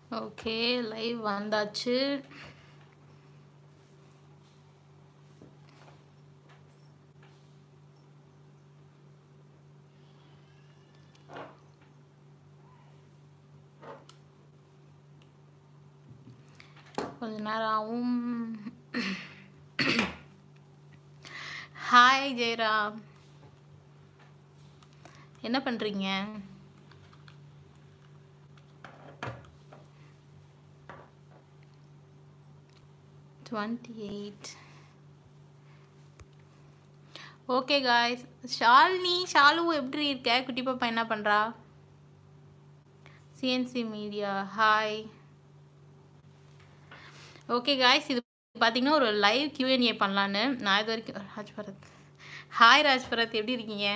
Okay live வந்தாச்சு கொஞ்ச நேரம் ஆகும் ஹாய் ஜெயராம் என்ன பண்ணுறீங்க twenty eight okay guys Shalini Shalu எப்படி இருக்க குட்டி பாப்பா என்ன பண்ணுறா CNC media hi okay guys இது பார்த்தீங்கன்னா ஒரு லைவ் கியூஎன்ஏ பண்ணலான்னு நான் இது வரைக்கும் ராஜ் பரத் ஹாய் ராஜ் பரத் எப்படி இருக்கீங்க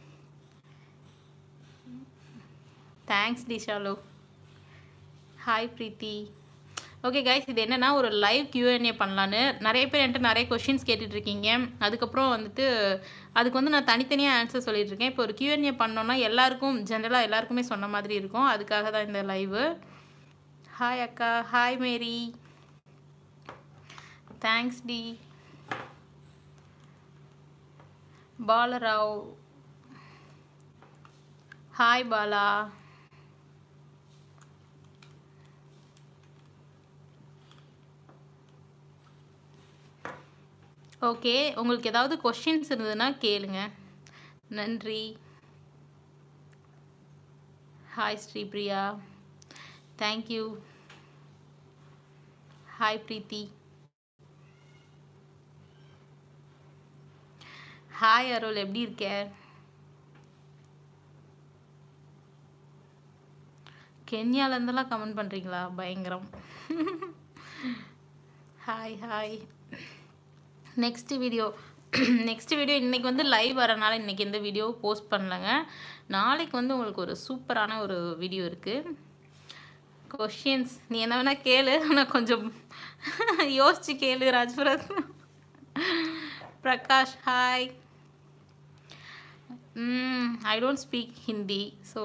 தேங்க்ஸ் டி Shalu hi Preethi okay guys இது என்னென்னா ஒரு லைவ் கியூஎன்ஏ பண்ணலான்னு நிறைய பேர் என்கிட்ட நிறைய கொஷின்ஸ் கேட்டுட்ருக்கீங்க அதுக்கப்புறம் வந்துட்டு அதுக்கு வந்து நான் தனித்தனியாக ஆன்சர் சொல்லிகிட்ருக்கேன் இப்போ ஒரு கியூஎன்ஏ பண்ணோன்னா எல்லாருக்கும் ஜென்ரலாக எல்லாருக்குமே சொன்ன மாதிரி இருக்கும் அதுக்காக தான் இந்த லைவு ஹாய் அக்கா ஹாய் மேரி தேங்க்ஸ் டி பாலராவ் ஹாய் பாலா ஓகே உங்களுக்கு ஏதாவது கொஷின்ஸ் இருந்ததுன்னா கேளுங்க நன்றி hi Sripriya thank you hi Preethi hi Arul எப்படி இருக்க கென்யாலேருந்தெல்லாம் கமெண்ட் பண்ணுறீங்களா பயங்கரம் hi hi next video next video இன்றைக்கி வந்து லைவ் வரனால இன்றைக்கி எந்த வீடியோ போஸ்ட் பண்ணலங்க நாளைக்கு வந்து உங்களுக்கு ஒரு சூப்பரான ஒரு வீடியோ இருக்குது கொஷின்ஸ் நீ என்ன வேணால் கேளு ஆனால் கொஞ்சம் யோசிச்சு கேளு Rajbharath Prakash hi I don't speak Hindi so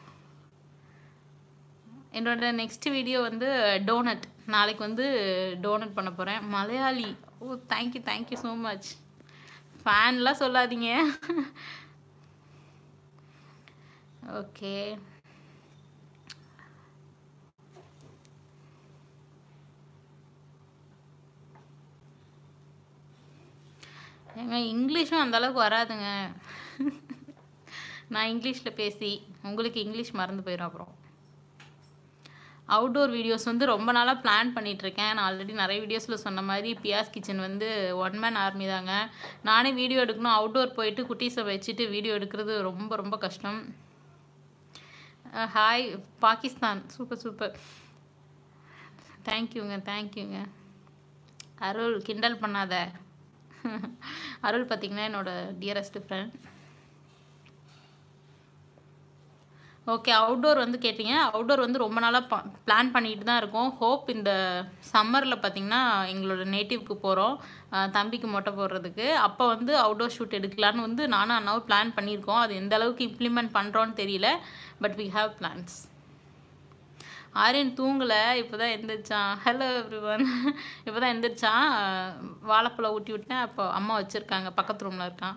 என்னோட நெக்ஸ்ட் வீடியோ வந்து டோனட் நாளைக்கு வந்து டோனட் பண்ண போகிறேன் மலையாளி ஓ தேங்க்யூ தேங்க்யூ ஸோ மச் ஃபேன்லாம் சொல்லாதீங்க ஓகே ஏங்க இங்கிலீஷும் அந்த அளவுக்கு வராதுங்க நான் இங்கிலீஷில் பேசி உங்களுக்கு இங்கிலீஷ் மறந்து போயிடும் அப்புறம் அவுட்டோர் வீடியோஸ் வந்து ரொம்ப நாளாக பிளான் பண்ணிகிட்ருக்கேன் நான் ஆல்ரெடி நிறைய வீடியோஸில் சொன்ன மாதிரி பியாஸ் கிச்சன் வந்து ஒன் மேன் ஆர்மி தாங்க நானே வீடியோ எடுக்கணும் அவுட்டோர் போயிட்டு குட்டீஸை வச்சுட்டு வீடியோ எடுக்கிறது ரொம்ப ரொம்ப கஷ்டம் ஹாய் பாகிஸ்தான் சூப்பர் சூப்பர் தேங்க்யூங்க தேங்க்யூங்க அருள் கிண்டல் பண்ணாத அருள் பார்த்திங்கன்னா என்னோடய டியரஸ்ட் ஃப்ரெண்ட் ஓகே அவுட்டோர் வந்து கேட்டிங்க அவுட்டோர் வந்து ரொம்ப நாளாக ப பிளான் பண்ணிட்டு தான் இருக்கோம் ஹோப் இந்த சம்மரில் பார்த்திங்கன்னா எங்களோட நேட்டிவ்க்கு போகிறோம் தம்பிக்கு மொட்டை போடுறதுக்கு அப்போ வந்து அவுட்டோர் ஷூட் எடுக்கலான்னு வந்து நானும் அண்ணாவும் பிளான் பண்ணியிருக்கோம் அது எந்த அளவுக்கு இம்ப்ளிமெண்ட் பண்ணுறோன்னு தெரியல but we have plans Aryan தூங்கலை இப்போ தான் எந்திரிச்சான் ஹலோ எவ்ரி ஒன் இப்போ தான் எந்திரிச்சான் வாழைப்பழம் ஊட்டி விட்டேன் அப்போ அம்மா வச்சுருக்காங்க பக்கத்து ரூமில் இருக்கான்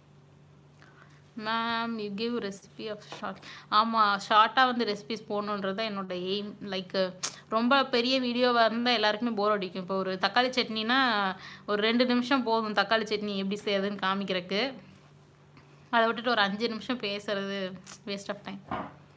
ma'am you give recipe of short ஆமாம் ஷார்ட்டாக வந்து ரெசிபிஸ் போடணுன்றது தான் என்னோட எய்ம் லைக் ரொம்ப பெரிய வீடியோவாக இருந்தால் எல்லாருக்குமே போர் அடிக்கும் இப்போ ஒரு தக்காளி சட்னினா ஒரு ரெண்டு நிமிஷம் போதும் தக்காளி சட்னி எப்படி செய்யறதுன்னு காமிக்கிறதுக்கு அதை விட்டுட்டு ஒரு அஞ்சு நிமிஷம் பேசுறது waste of time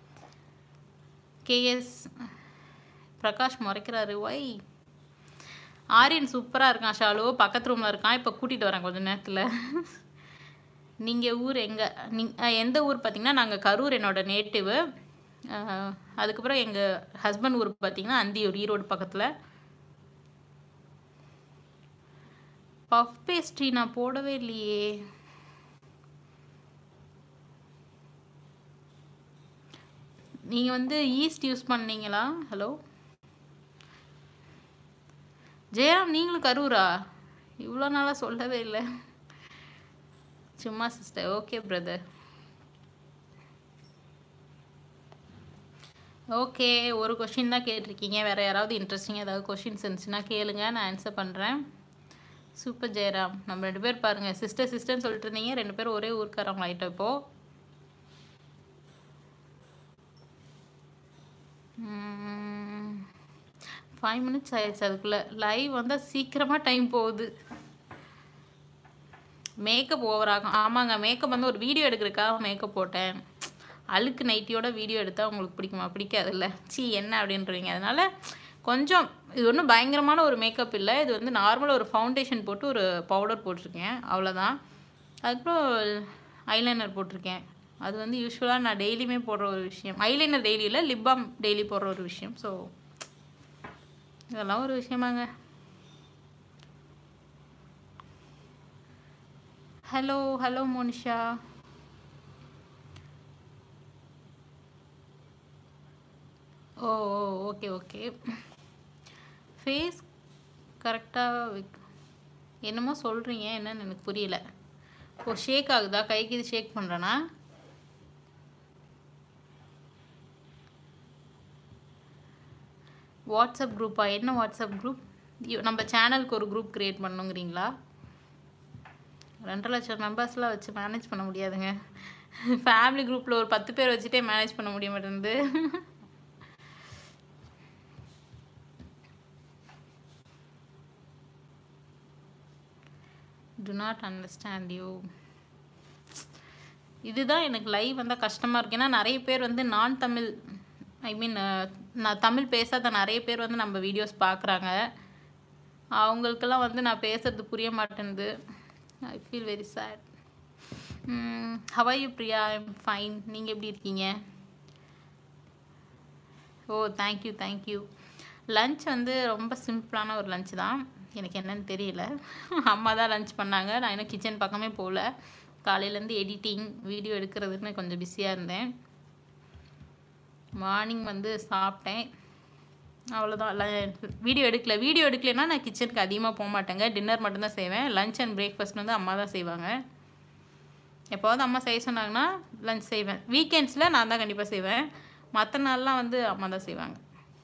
KS Prakash முறைக்கிறாரு ஒய் ஆரியன் சூப்பராக இருக்கான் ஷாலு பக்கத்து ரூமில் இருக்கான் இப்போ கூட்டிகிட்டு வரேன் கொஞ்சம் நேரத்தில் நீங்கள் ஊர் எங்கே நீ எந்த ஊர் பார்த்தீங்கன்னா நாங்கள் கரூர் என்னோடய நேட்டிவு அதுக்கப்புறம் எங்கள் ஹஸ்பண்ட் ஊர் பார்த்தீங்கன்னா அந்தியூர் ஈரோடு பக்கத்தில் பஃப் பேஸ்ட்ரி நான் போடவே இல்லையே நீங்கள் வந்து ஈஸ்ட் யூஸ் பண்ணீங்களா ஹலோ ஜெயராம் நீங்களும் கரூரா இவ்வளோ நாளாக சொல்லவே இல்லை சும்மா சிஸ்டர் ஓகே பிரதர் ஓகே ஒரு கொஷின் தான் கேட்டிருக்கீங்க வேறு யாராவது இன்ட்ரெஸ்டிங்காக ஏதாவது கொஷின்ஸ் இருந்துச்சுன்னா கேளுங்க நான் ஆன்சர் பண்ணுறேன் சூப்பர் ஜெயராம் நம்ம ரெண்டு பேர் பாருங்கள் சிஸ்டர் சிஸ்டர்னு சொல்லிட்டு இருந்தீங்க ரெண்டு பேரும் ஒரே ஊருக்காரவங்க ஆகிட்டோம் இப்போது ஃபைவ் மினிட்ஸ் ஆயிடுச்சு அதுக்குள்ளே லைவ் வந்தால் சீக்கிரமாக டைம் போகுது மேக்கப் ஓவர் ஆகும் ஆமாங்க மேக்கப் வந்து ஒரு வீடியோ எடுக்கிறதுக்காக மேக்கப் போட்டேன் அழுக்கு நைட்டியோட வீடியோ எடுத்தால் உங்களுக்கு பிடிக்குமா பிடிக்காதுல்ல சி என்ன அப்படின்றீங்க அதனால் கொஞ்சம் இது ஒன்றும் பயங்கரமான ஒரு மேக்கப் இல்லை இது வந்து நார்மலாக ஒரு ஃபவுண்டேஷன் போட்டு ஒரு பவுடர் போட்டிருக்கேன் அவ்வளோதான் அதுக்கப்புறம் ஐலைனர் போட்டிருக்கேன் அது வந்து யூஸ்வலாக நான் டெய்லியுமே போடுற ஒரு விஷயம் ஐலைனர் டெய்லி இல்லை லிப் பாம் டெய்லி போடுற ஒரு விஷயம் ஸோ இதெல்லாம் ஒரு விஷயமாங்க hello hello Monisha oh oh okay okay face கரெக்டாக என்னமோ சொல்கிறீங்க என்னன்னு எனக்கு புரியல ஓ ஷேக் ஆகுதா கைக்கு இது ஷேக் பண்ணுறேனா வாட்ஸ்அப் குரூப்பா என்ன வாட்ஸ்அப் குரூப் நம்ம சேனலுக்கு ஒரு குரூப் க்ரியேட் பண்ணுங்கிறீங்களா ரெண்டரை லட்சம் மெம்பர்ஸ்லாம் வச்சு மேனேஜ் பண்ண முடியாதுங்க ஃபேமிலி குரூப்பில் ஒரு பத்து பேர் வச்சுட்டே மேனேஜ் பண்ண முடிய மாட்டேங்குது டு நாட் அண்டர்ஸ்டாண்ட் யூ இதுதான் எனக்கு லைவ் வந்தால் கஷ்டமாக இருக்கு ஏன்னா நிறைய பேர் வந்து நான் தமிழ் ஐ மீன் நான் தமிழ் பேசாத நிறைய பேர் வந்து நம்ம வீடியோஸ் பார்க்குறாங்க அவங்களுக்கெல்லாம் வந்து நான் பேசுறது புரிய மாட்டேங்குது I feel very sad how are you Priya I'm fine நீங்கள் எப்படி இருக்கீங்க ஓ தேங்க்யூ தேங்க்யூ லன்ச் வந்து ரொம்ப சிம்பிளான ஒரு லன்ச் தான் எனக்கு என்னன்னு தெரியல அம்மா தான் லன்ச் பண்ணாங்க நான் இன்னும் கிச்சன் பக்கமே போகல காலையிலேருந்து எடிட்டிங் வீடியோ எடுக்கிறதுன்னு கொஞ்சம் பிஸியாக இருந்தேன் மார்னிங் வந்து சாப்பிட்டேன் அவ்வளோதான் வீடியோ எடுக்கல வீடியோ எடுக்கலைன்னா நான் கிச்சனுக்கு அதிகமாக போக மாட்டேங்க டின்னர் மட்டும்தான் செய்வேன் லஞ்ச் அண்ட் பிரேக்ஃபாஸ்ட் வந்து அம்மா தான் செய்வாங்க எப்போவாவது அம்மா செய்ய சொன்னாங்கன்னா லஞ்ச் செய்வேன் வீக்கெண்ட்ஸில் நான் தான் கண்டிப்பாக செய்வேன் மற்ற நாள்லாம் வந்து அம்மா தான் செய்வாங்க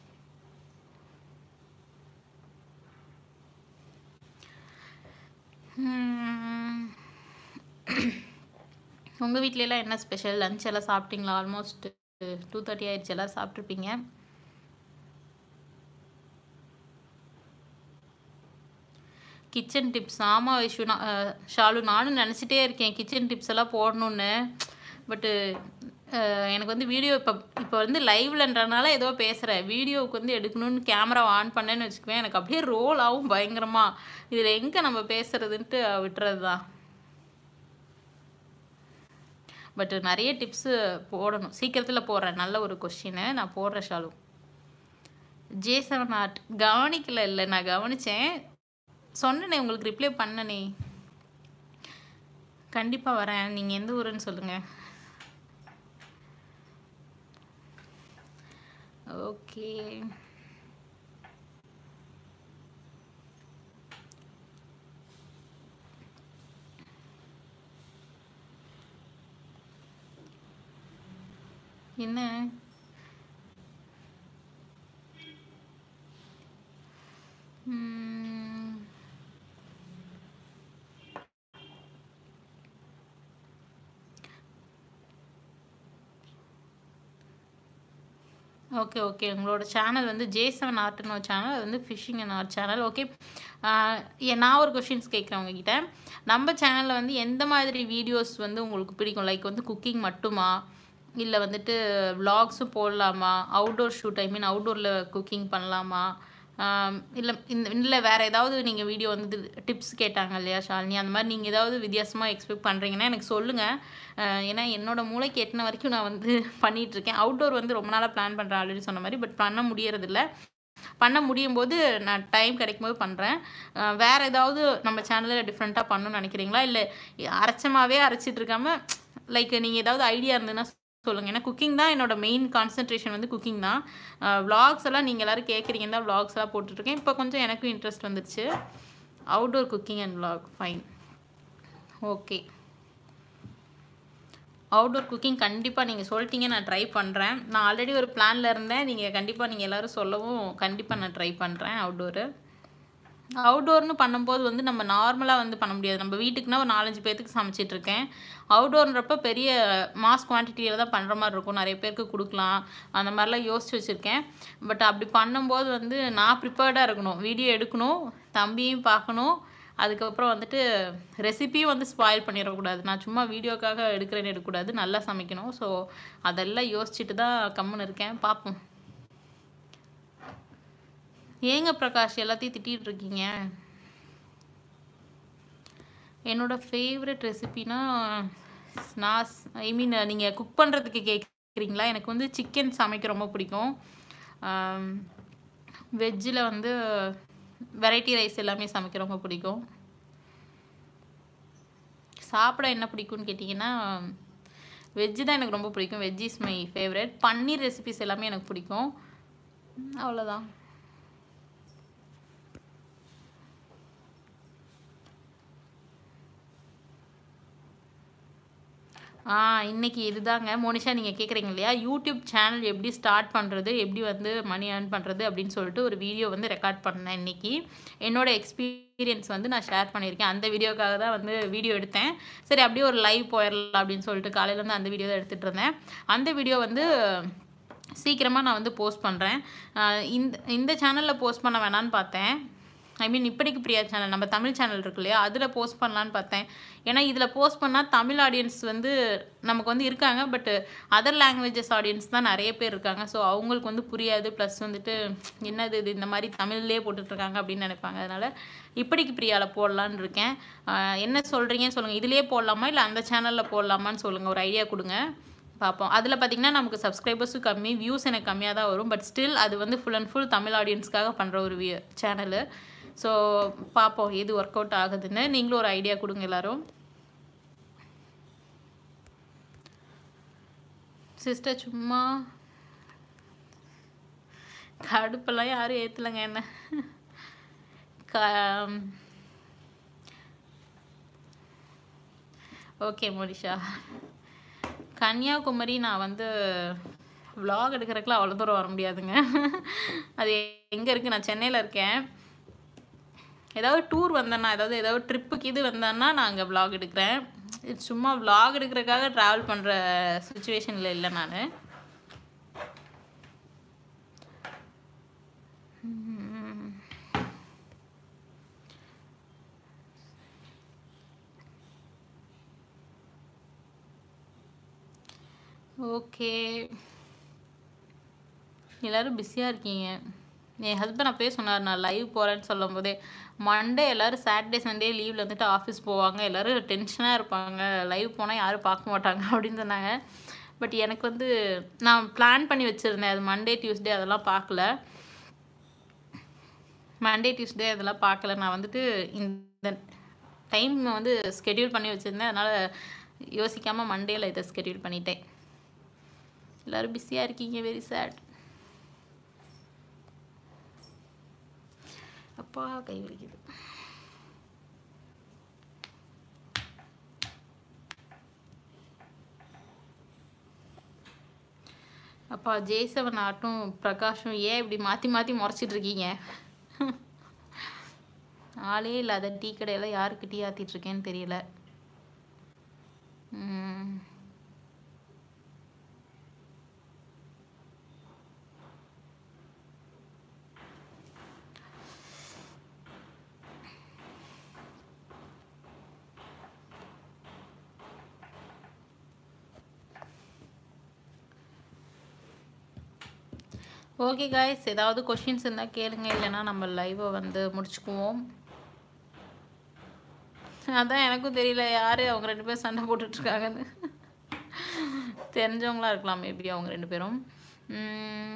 உங்கள் வீட்லலாம் என்ன ஸ்பெஷல் லஞ்ச் எல்லாம் சாப்பிட்டீங்களா ஆல்மோஸ்ட் டூ தேர்ட்டி ஆயிடுச்சு எல்லாம் சாப்பிட்ருப்பீங்க கிச்சன் டிப்ஸ் ஆமாம் வைஷு நான் ஷாலு நானும் நினச்சிட்டே இருக்கேன் கிச்சன் டிப்ஸ் எல்லாம் போடணுன்னு பட்டு எனக்கு வந்து வீடியோ இப்போ இப்போ வந்து லைவ்லன்றனால ஏதோ பேசுகிறேன் வீடியோவுக்கு வந்து எடுக்கணும்னு கேமரா ஆன் பண்ணேன்னு வச்சுக்குவேன் எனக்கு அப்படியே ரோல் ஆகும் பயங்கரமாக இதில் எங்கே நம்ம பேசுகிறதுன்ட்டு விட்டுறது தான் பட் நிறைய டிப்ஸு போடணும் சீக்கிரத்தில் போடுறேன் நல்ல ஒரு கொஷினு நான் போடுறேன் ஷாலு ஜே செவன் ஆர்ட் கவனிக்கல இல்லை நான் கவனித்தேன் சொன்னனே உங்களுக்கு ரிப்ளை பண்ணனே கண்டிப்பாக வரேன் நீங்கள் எந்த ஊருன்னு சொல்லுங்கள் ஓகே என்ன ஓகே ஓகே உங்களோட சேனல் வந்து ஜே செவன் ஆர்ட்னு ஒரு சேனல் அது வந்து fishing and art channel okay நான் ஒரு கொஷின்ஸ் கேட்குறேன் உங்ககிட்ட நம்ம சேனலில் வந்து எந்த மாதிரி வீடியோஸ் வந்து உங்களுக்கு பிடிக்கும் லைக் வந்து குக்கிங் மட்டுமா இல்லை வந்துட்டு விலாக்ஸும் போடலாமா அவுட்டோர் ஷூட் ஐ மீன் அவுட்டோரில் குக்கிங் பண்ணலாமா இல்லை இந்த இல்லை வேறு ஏதாவது நீங்கள் வீடியோ வந்து டிப்ஸ் கேட்டாங்க இல்லையா ஷாலினி அந்த மாதிரி நீங்கள் ஏதாவது வித்தியாசமாக எக்ஸ்பெக்ட் பண்ணுறீங்கன்னா எனக்கு சொல்லுங்கள் ஏன்னா என்னோடய மூளைக்கு எட்டின வரைக்கும் நான் வந்து பண்ணிகிட்ருக்கேன் அவுட்டோர் வந்து ரொம்ப நாளாக பிளான் பண்ணுறேன் ஆல்ரெடி சொன்ன மாதிரி பட் பண்ண முடியறதில்ல பண்ண முடியும் போது நான் டைம் கிடைக்கும் போது பண்ணுறேன் வேறு ஏதாவது நம்ம சேனலில் டிஃப்ரெண்ட்டாக பண்ணணும்னு நினைக்கிறீங்களா இல்லை அரைச்சமாகவே அரைச்சிட்டு இருக்காமல் லைக் நீங்கள் ஏதாவது ஐடியா இருந்ததுன்னா சொல்லுங்கள் ஏன்னா குக்கிங் தான் என்னோட மெயின் கான்சன்ட்ரேஷன் வந்து குக்கிங் தான் விலாக்ஸ் எல்லாம் நீங்கள் எல்லோரும் கேட்குறீங்க தான் விலாக்ஸ் எல்லாம் போட்டுட்ருக்கேன் இப்போ கொஞ்சம் எனக்கும் இன்ட்ரெஸ்ட் வந்துருச்சு outdoor cooking and vlog fine okay outdoor cooking கண்டிப்பாக நீங்கள் சொல்லிட்டீங்க நான் ட்ரை பண்ணுறேன் நான் ஆல்ரெடி ஒரு பிளானில் இருந்தேன் நீங்கள் கண்டிப்பாக நீங்கள் எல்லோரும் சொல்லவும் கண்டிப்பாக நான் ட்ரை பண்ணுறேன் அவுட்டோரு அவுட்டோர்னு பண்ணும்போது வந்து நம்ம நார்மலாக வந்து பண்ண முடியாது நம்ம வீட்டுக்குனா ஒரு நாலஞ்சு பேர்த்துக்கு சமைச்சிட்டு இருக்கேன் அவுட்டோர்ன்றப்ப பெரிய மாஸ் குவான்டிட்டியில் தான் பண்ணுற மாதிரி இருக்கும் நிறைய பேருக்கு கொடுக்கலாம் அந்த மாதிரிலாம் யோசிச்சு வச்சுருக்கேன் பட் அப்படி பண்ணும்போது வந்து நான் ப்ரிப்பேர்டாக இருக்கணும் வீடியோ எடுக்கணும் தம்பியும் பார்க்கணும் அதுக்கப்புறம் வந்துட்டு ரெசிபியும் வந்து ஸ்பாயில் பண்ணிடக்கூடாது நான் சும்மா வீடியோக்காக எடுக்கிறேன்னு எடுக்கக்கூடாது நல்லா சமைக்கணும் ஸோ அதெல்லாம் யோசிச்சுட்டு தான் கம்முன்னு இருக்கேன் பார்ப்போம் ஏங்க பிரகாஷ் எல்லாத்தையும் திட்டிகிட்டு இருக்கீங்க என்னோட ஃபேவரட் ரெசிபினா நான் ஐ மீன் நீங்கள் குக் பண்ணுறதுக்கு கேட்குறீங்களா எனக்கு வந்து சிக்கன் சமைக்க ரொம்ப பிடிக்கும் வெஜ்ஜில் வந்து வெரைட்டி ரைஸ் எல்லாமே சமைக்க ரொம்ப பிடிக்கும் சாப்பிட என்ன பிடிக்கும்னு கேட்டிங்கன்னா வெஜ்ஜு தான் எனக்கு ரொம்ப பிடிக்கும் veg is my favourite paneer recipes எல்லாமே எனக்கு பிடிக்கும் அவ்வளோதான் ஆ இன்னைக்கு இதுதாங்க மோனிஷா நீங்கள் கேட்குறீங்க இல்லையா யூடியூப் சேனல் எப்படி ஸ்டார்ட் பண்ணுறது எப்படி வந்து மணி ஏர்ன் பண்ணுறது அப்படின்னு சொல்லிட்டு ஒரு வீடியோ வந்து ரெக்கார்ட் பண்ணேன் இன்னைக்கு என்னோட எக்ஸ்பீரியன்ஸ் வந்து நான் ஷேர் பண்ணியிருக்கேன் அந்த வீடியோக்காக தான் வந்து வீடியோ எடுத்தேன் சரி அப்படியே ஒரு லைவ் போயிடலாம் அப்படின்னு சொல்லிட்டு காலையிலேருந்து அந்த வீடியோ தான் எடுத்துகிட்டு இருந்தேன் அந்த வீடியோ வந்து சீக்கிரமாக நான் வந்து போஸ்ட் பண்ணுறேன் இந்த இந்த சேனலில் போஸ்ட் பண்ண வேணான்னு பார்த்தேன் ஐ மீன் இப்படிக்கு பிரியா சேனல் நம்ம தமிழ் சேனல் இருக்கு இல்லையா அதில் போஸ்ட் பண்ணலான்னு பார்த்தேன் ஏன்னா இதில் போஸ்ட் பண்ணால் தமிழ் ஆடியன்ஸ் வந்து நமக்கு வந்து இருக்காங்க பட் அதர் லாங்குவேஜஸ் ஆடியன்ஸ் தான் நிறைய பேர் இருக்காங்க ஸோ அவங்களுக்கு வந்து புரியாது ப்ளஸ் வந்துட்டு என்னது இது இந்த மாதிரி தமிழ்லேயே போட்டுட்ருக்காங்க அப்படின்னு நினைப்பாங்க அதனால் இப்படிக்கு பிரியாவில் போடலான்னு இருக்கேன் ஆஹ் என்ன சொல்கிறீங்கன்னு சொல்லுங்கள் இதுலேயே போடலாமா இல்லை அந்த சேனலில் போடலாமான்னு சொல்லுங்கள் ஒரு ஐடியா கொடுங்க பார்ப்போம் அதில் பார்த்தீங்கன்னா நமக்கு சப்ஸ்கிரைபர்ஸும் கம்மி வியூஸ் எனக்கு கம்மியாக தான் வரும் பட் ஸ்டில் அது வந்து ஃபுல் அண்ட் ஃபுல் தமிழ் ஆடியன்ஸ்க்காக பண்ணுற ஒரு வியூ சேனலு ஸோ பார்ப்போம் எது ஒர்க் அவுட் ஆகுதுன்னு நீங்களும் ஒரு ஐடியா கொடுங்க எல்லாரும் சிஸ்டர் சும்மா கடுப்பெல்லாம் யாரும் ஏற்றலைங்க என்ன க ஓகே மோனிஷா கன்னியாகுமரி நான் வந்து vlog எடுக்கிறதுக்குலாம் அவ்வளோ தூரம் வர முடியாதுங்க அது எங்கே இருக்குது நான் சென்னையில் இருக்கேன் ஏதாவது டூர் வந்தேன்னா ஏதாவது ஏதாவது ட்ரிப்புக்கு இது வந்தேன்னா நான் அங்கே vlog எடுக்கிறேன் இது சும்மா vlog எடுக்கிறதுக்காக ட்ராவல் பண்ணுற சுச்சுவேஷனில் இல்லை நான் ஓகே எல்லோரும் பிஸியாக இருக்கீங்க என் ஹஸ்பண்ட் அப்பயே சொன்னார் நான் லைவ் போகிறேன்னு சொல்லும் போதே மண்டே எல்லோரும் சாட்டர்டே சண்டே லீவில் வந்துட்டு ஆஃபீஸ் போவாங்க எல்லோரும் டென்ஷனாக இருப்பாங்க லைவ் போனால் யாரும் பார்க்க மாட்டாங்க அப்படின்னு சொன்னாங்க பட் எனக்கு வந்து நான் பிளான் பண்ணி வச்சுருந்தேன் அது மண்டே டியூஸ்டே அதெல்லாம் பார்க்கல மண்டே டியூஸ்டே அதெல்லாம் பார்க்கல நான் வந்துட்டு இந்த டைம் வந்து ஸ்கெடியூல் பண்ணி வச்சுருந்தேன் அதனால் யோசிக்காமல் மண்டேல இதை ஸ்கெடியூல் பண்ணிட்டேன் எல்லோரும் பிஸியாக இருக்கீங்க வெரி சேட் அப்பா கை வலிக்குது அப்பா ஜெய்சவன் ஆட்டும் பிரகாஷும் ஏன் இப்படி மாற்றி மாற்றி முறைச்சிட்டு இருக்கீங்க ஆளே இல்லாத டீ கடையில் யாருக்கு டீ ஆற்றிட்டு இருக்கேன்னு தெரியல ம். ஓகே காய்ஸ் ஏதாவது கொஷின்ஸ் இருந்தால் கேளுங்க இல்லைன்னா நம்ம லைவை வந்து முடிச்சுக்குவோம் அதான் எனக்கும் தெரியல யார் அவங்க ரெண்டு பேரும் சண்டை போட்டுட்ருக்காங்கன்னு தெரிஞ்சவங்களா இருக்கலாம் மேபி அவங்க ரெண்டு பேரும் um,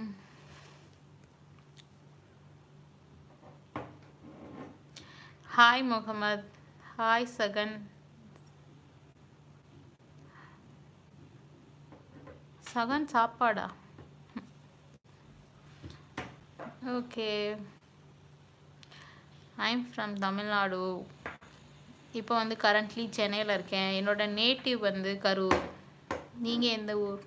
hi Mohammed hi Sagan Sagan சாப்பாடா ஓகே ஐம் ஃப்ரம் தமிழ்நாடு இப்போ வந்து கரண்ட்லி சென்னையில் இருக்கேன் என்னோட நேட்டிவ் வந்து கரூர் நீங்கள் எந்த ஊர்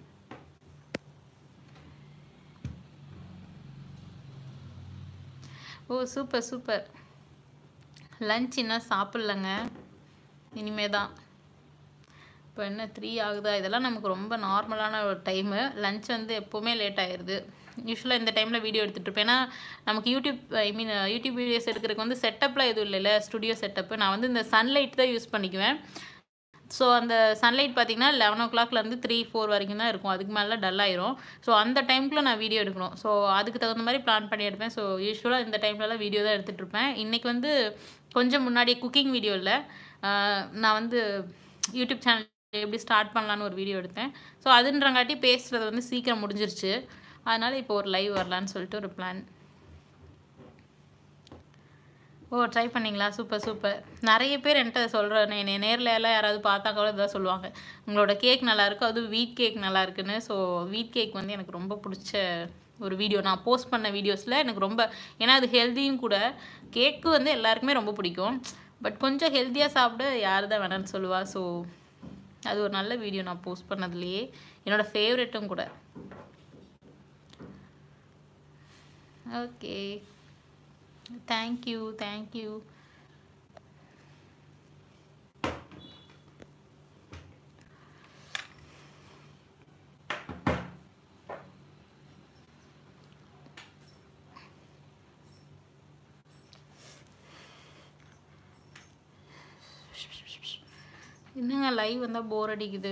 ஓ சூப்பர் சூப்பர் லஞ்ச் இன்னும் சாப்பிட்லங்க இனிமே தான் இப்போ என்ன த்ரீ ஆகுதா இதெல்லாம் நமக்கு ரொம்ப நார்மலான ஒரு டைமு லஞ்ச் வந்து எப்போவுமே லேட் ஆயிடுது யூஸ்வலாக இந்த டைமில் வீடியோ எடுத்துகிட்டு இருப்பேன் ஏன்னா நமக்கு YouTube I mean YouTube videos எடுக்கிறதுக்கு வந்து செட்டப்லாம் எதுவும் இல்லைல்ல ஸ்டுடியோ செட்டப்பு நான் வந்து இந்த சன்லைட் தான் யூஸ் பண்ணிக்குவேன் ஸோ அந்த சன்லைட் பார்த்தீங்கன்னா லெவன் ஓ கிளாக்லேருந்து த்ரீ ஃபோர் வரைக்கும் தான் இருக்கும் அதுக்கு மேலே டல் ஆயிரும் ஸோ அந்த டைம்க்குள்ள நான் வீடியோ எடுக்கணும் ஸோ அதுக்கு தகுந்த மாதிரி பிளான் பண்ணி எடுப்பேன் ஸோ யூஸ்வலாக இந்த டைம்லலாம் வீடியோ தான் எடுத்துகிட்டு இருப்பேன் இன்றைக்கி வந்து கொஞ்சம் முன்னாடியே குக்கிங் வீடியோ இல்லை நான் வந்து யூடியூப் சேனல் எப்படி ஸ்டார்ட் பண்ணலான்னு ஒரு வீடியோ எடுத்தேன் ஸோ அதுன்றங்காட்டி பேசுகிறது வந்து சீக்கிரம் முடிஞ்சிருச்சு அதனால் இப்போ ஒரு லைவ் வரலான்னு சொல்லிட்டு ஒரு பிளான் ஓ ட்ரை பண்ணீங்களா சூப்பர் சூப்பர் நிறைய பேர் என்கிட்ட சொல்கிறேன் என்னை நேரில் எல்லாம் யாராவது பார்த்தா கூட இதான் சொல்லுவாங்க உங்களோட கேக் நல்லா இருக்கு அதுவும் வீட் கேக் நல்லா இருக்குன்னு ஸோ வீட் கேக் வந்து எனக்கு ரொம்ப பிடிச்ச ஒரு வீடியோ நான் போஸ்ட் பண்ண வீடியோஸில் எனக்கு ரொம்ப ஏன்னா அது ஹெல்த்தியும் கூட கேக்கு வந்து எல்லாருக்குமே ரொம்ப பிடிக்கும் பட் கொஞ்சம் ஹெல்த்தியாக சாப்பிட யார் தான் வேணான்னு சொல்லுவா ஸோ அது ஒரு நல்ல வீடியோ நான் போஸ்ட் பண்ணதுலேயே என்னோடய ஃபேவரெட்டும் கூட ஓகே தேங்க்யூ தேங்க்யூ என்னங்க லைவ் வந்தால் போர் அடிக்குது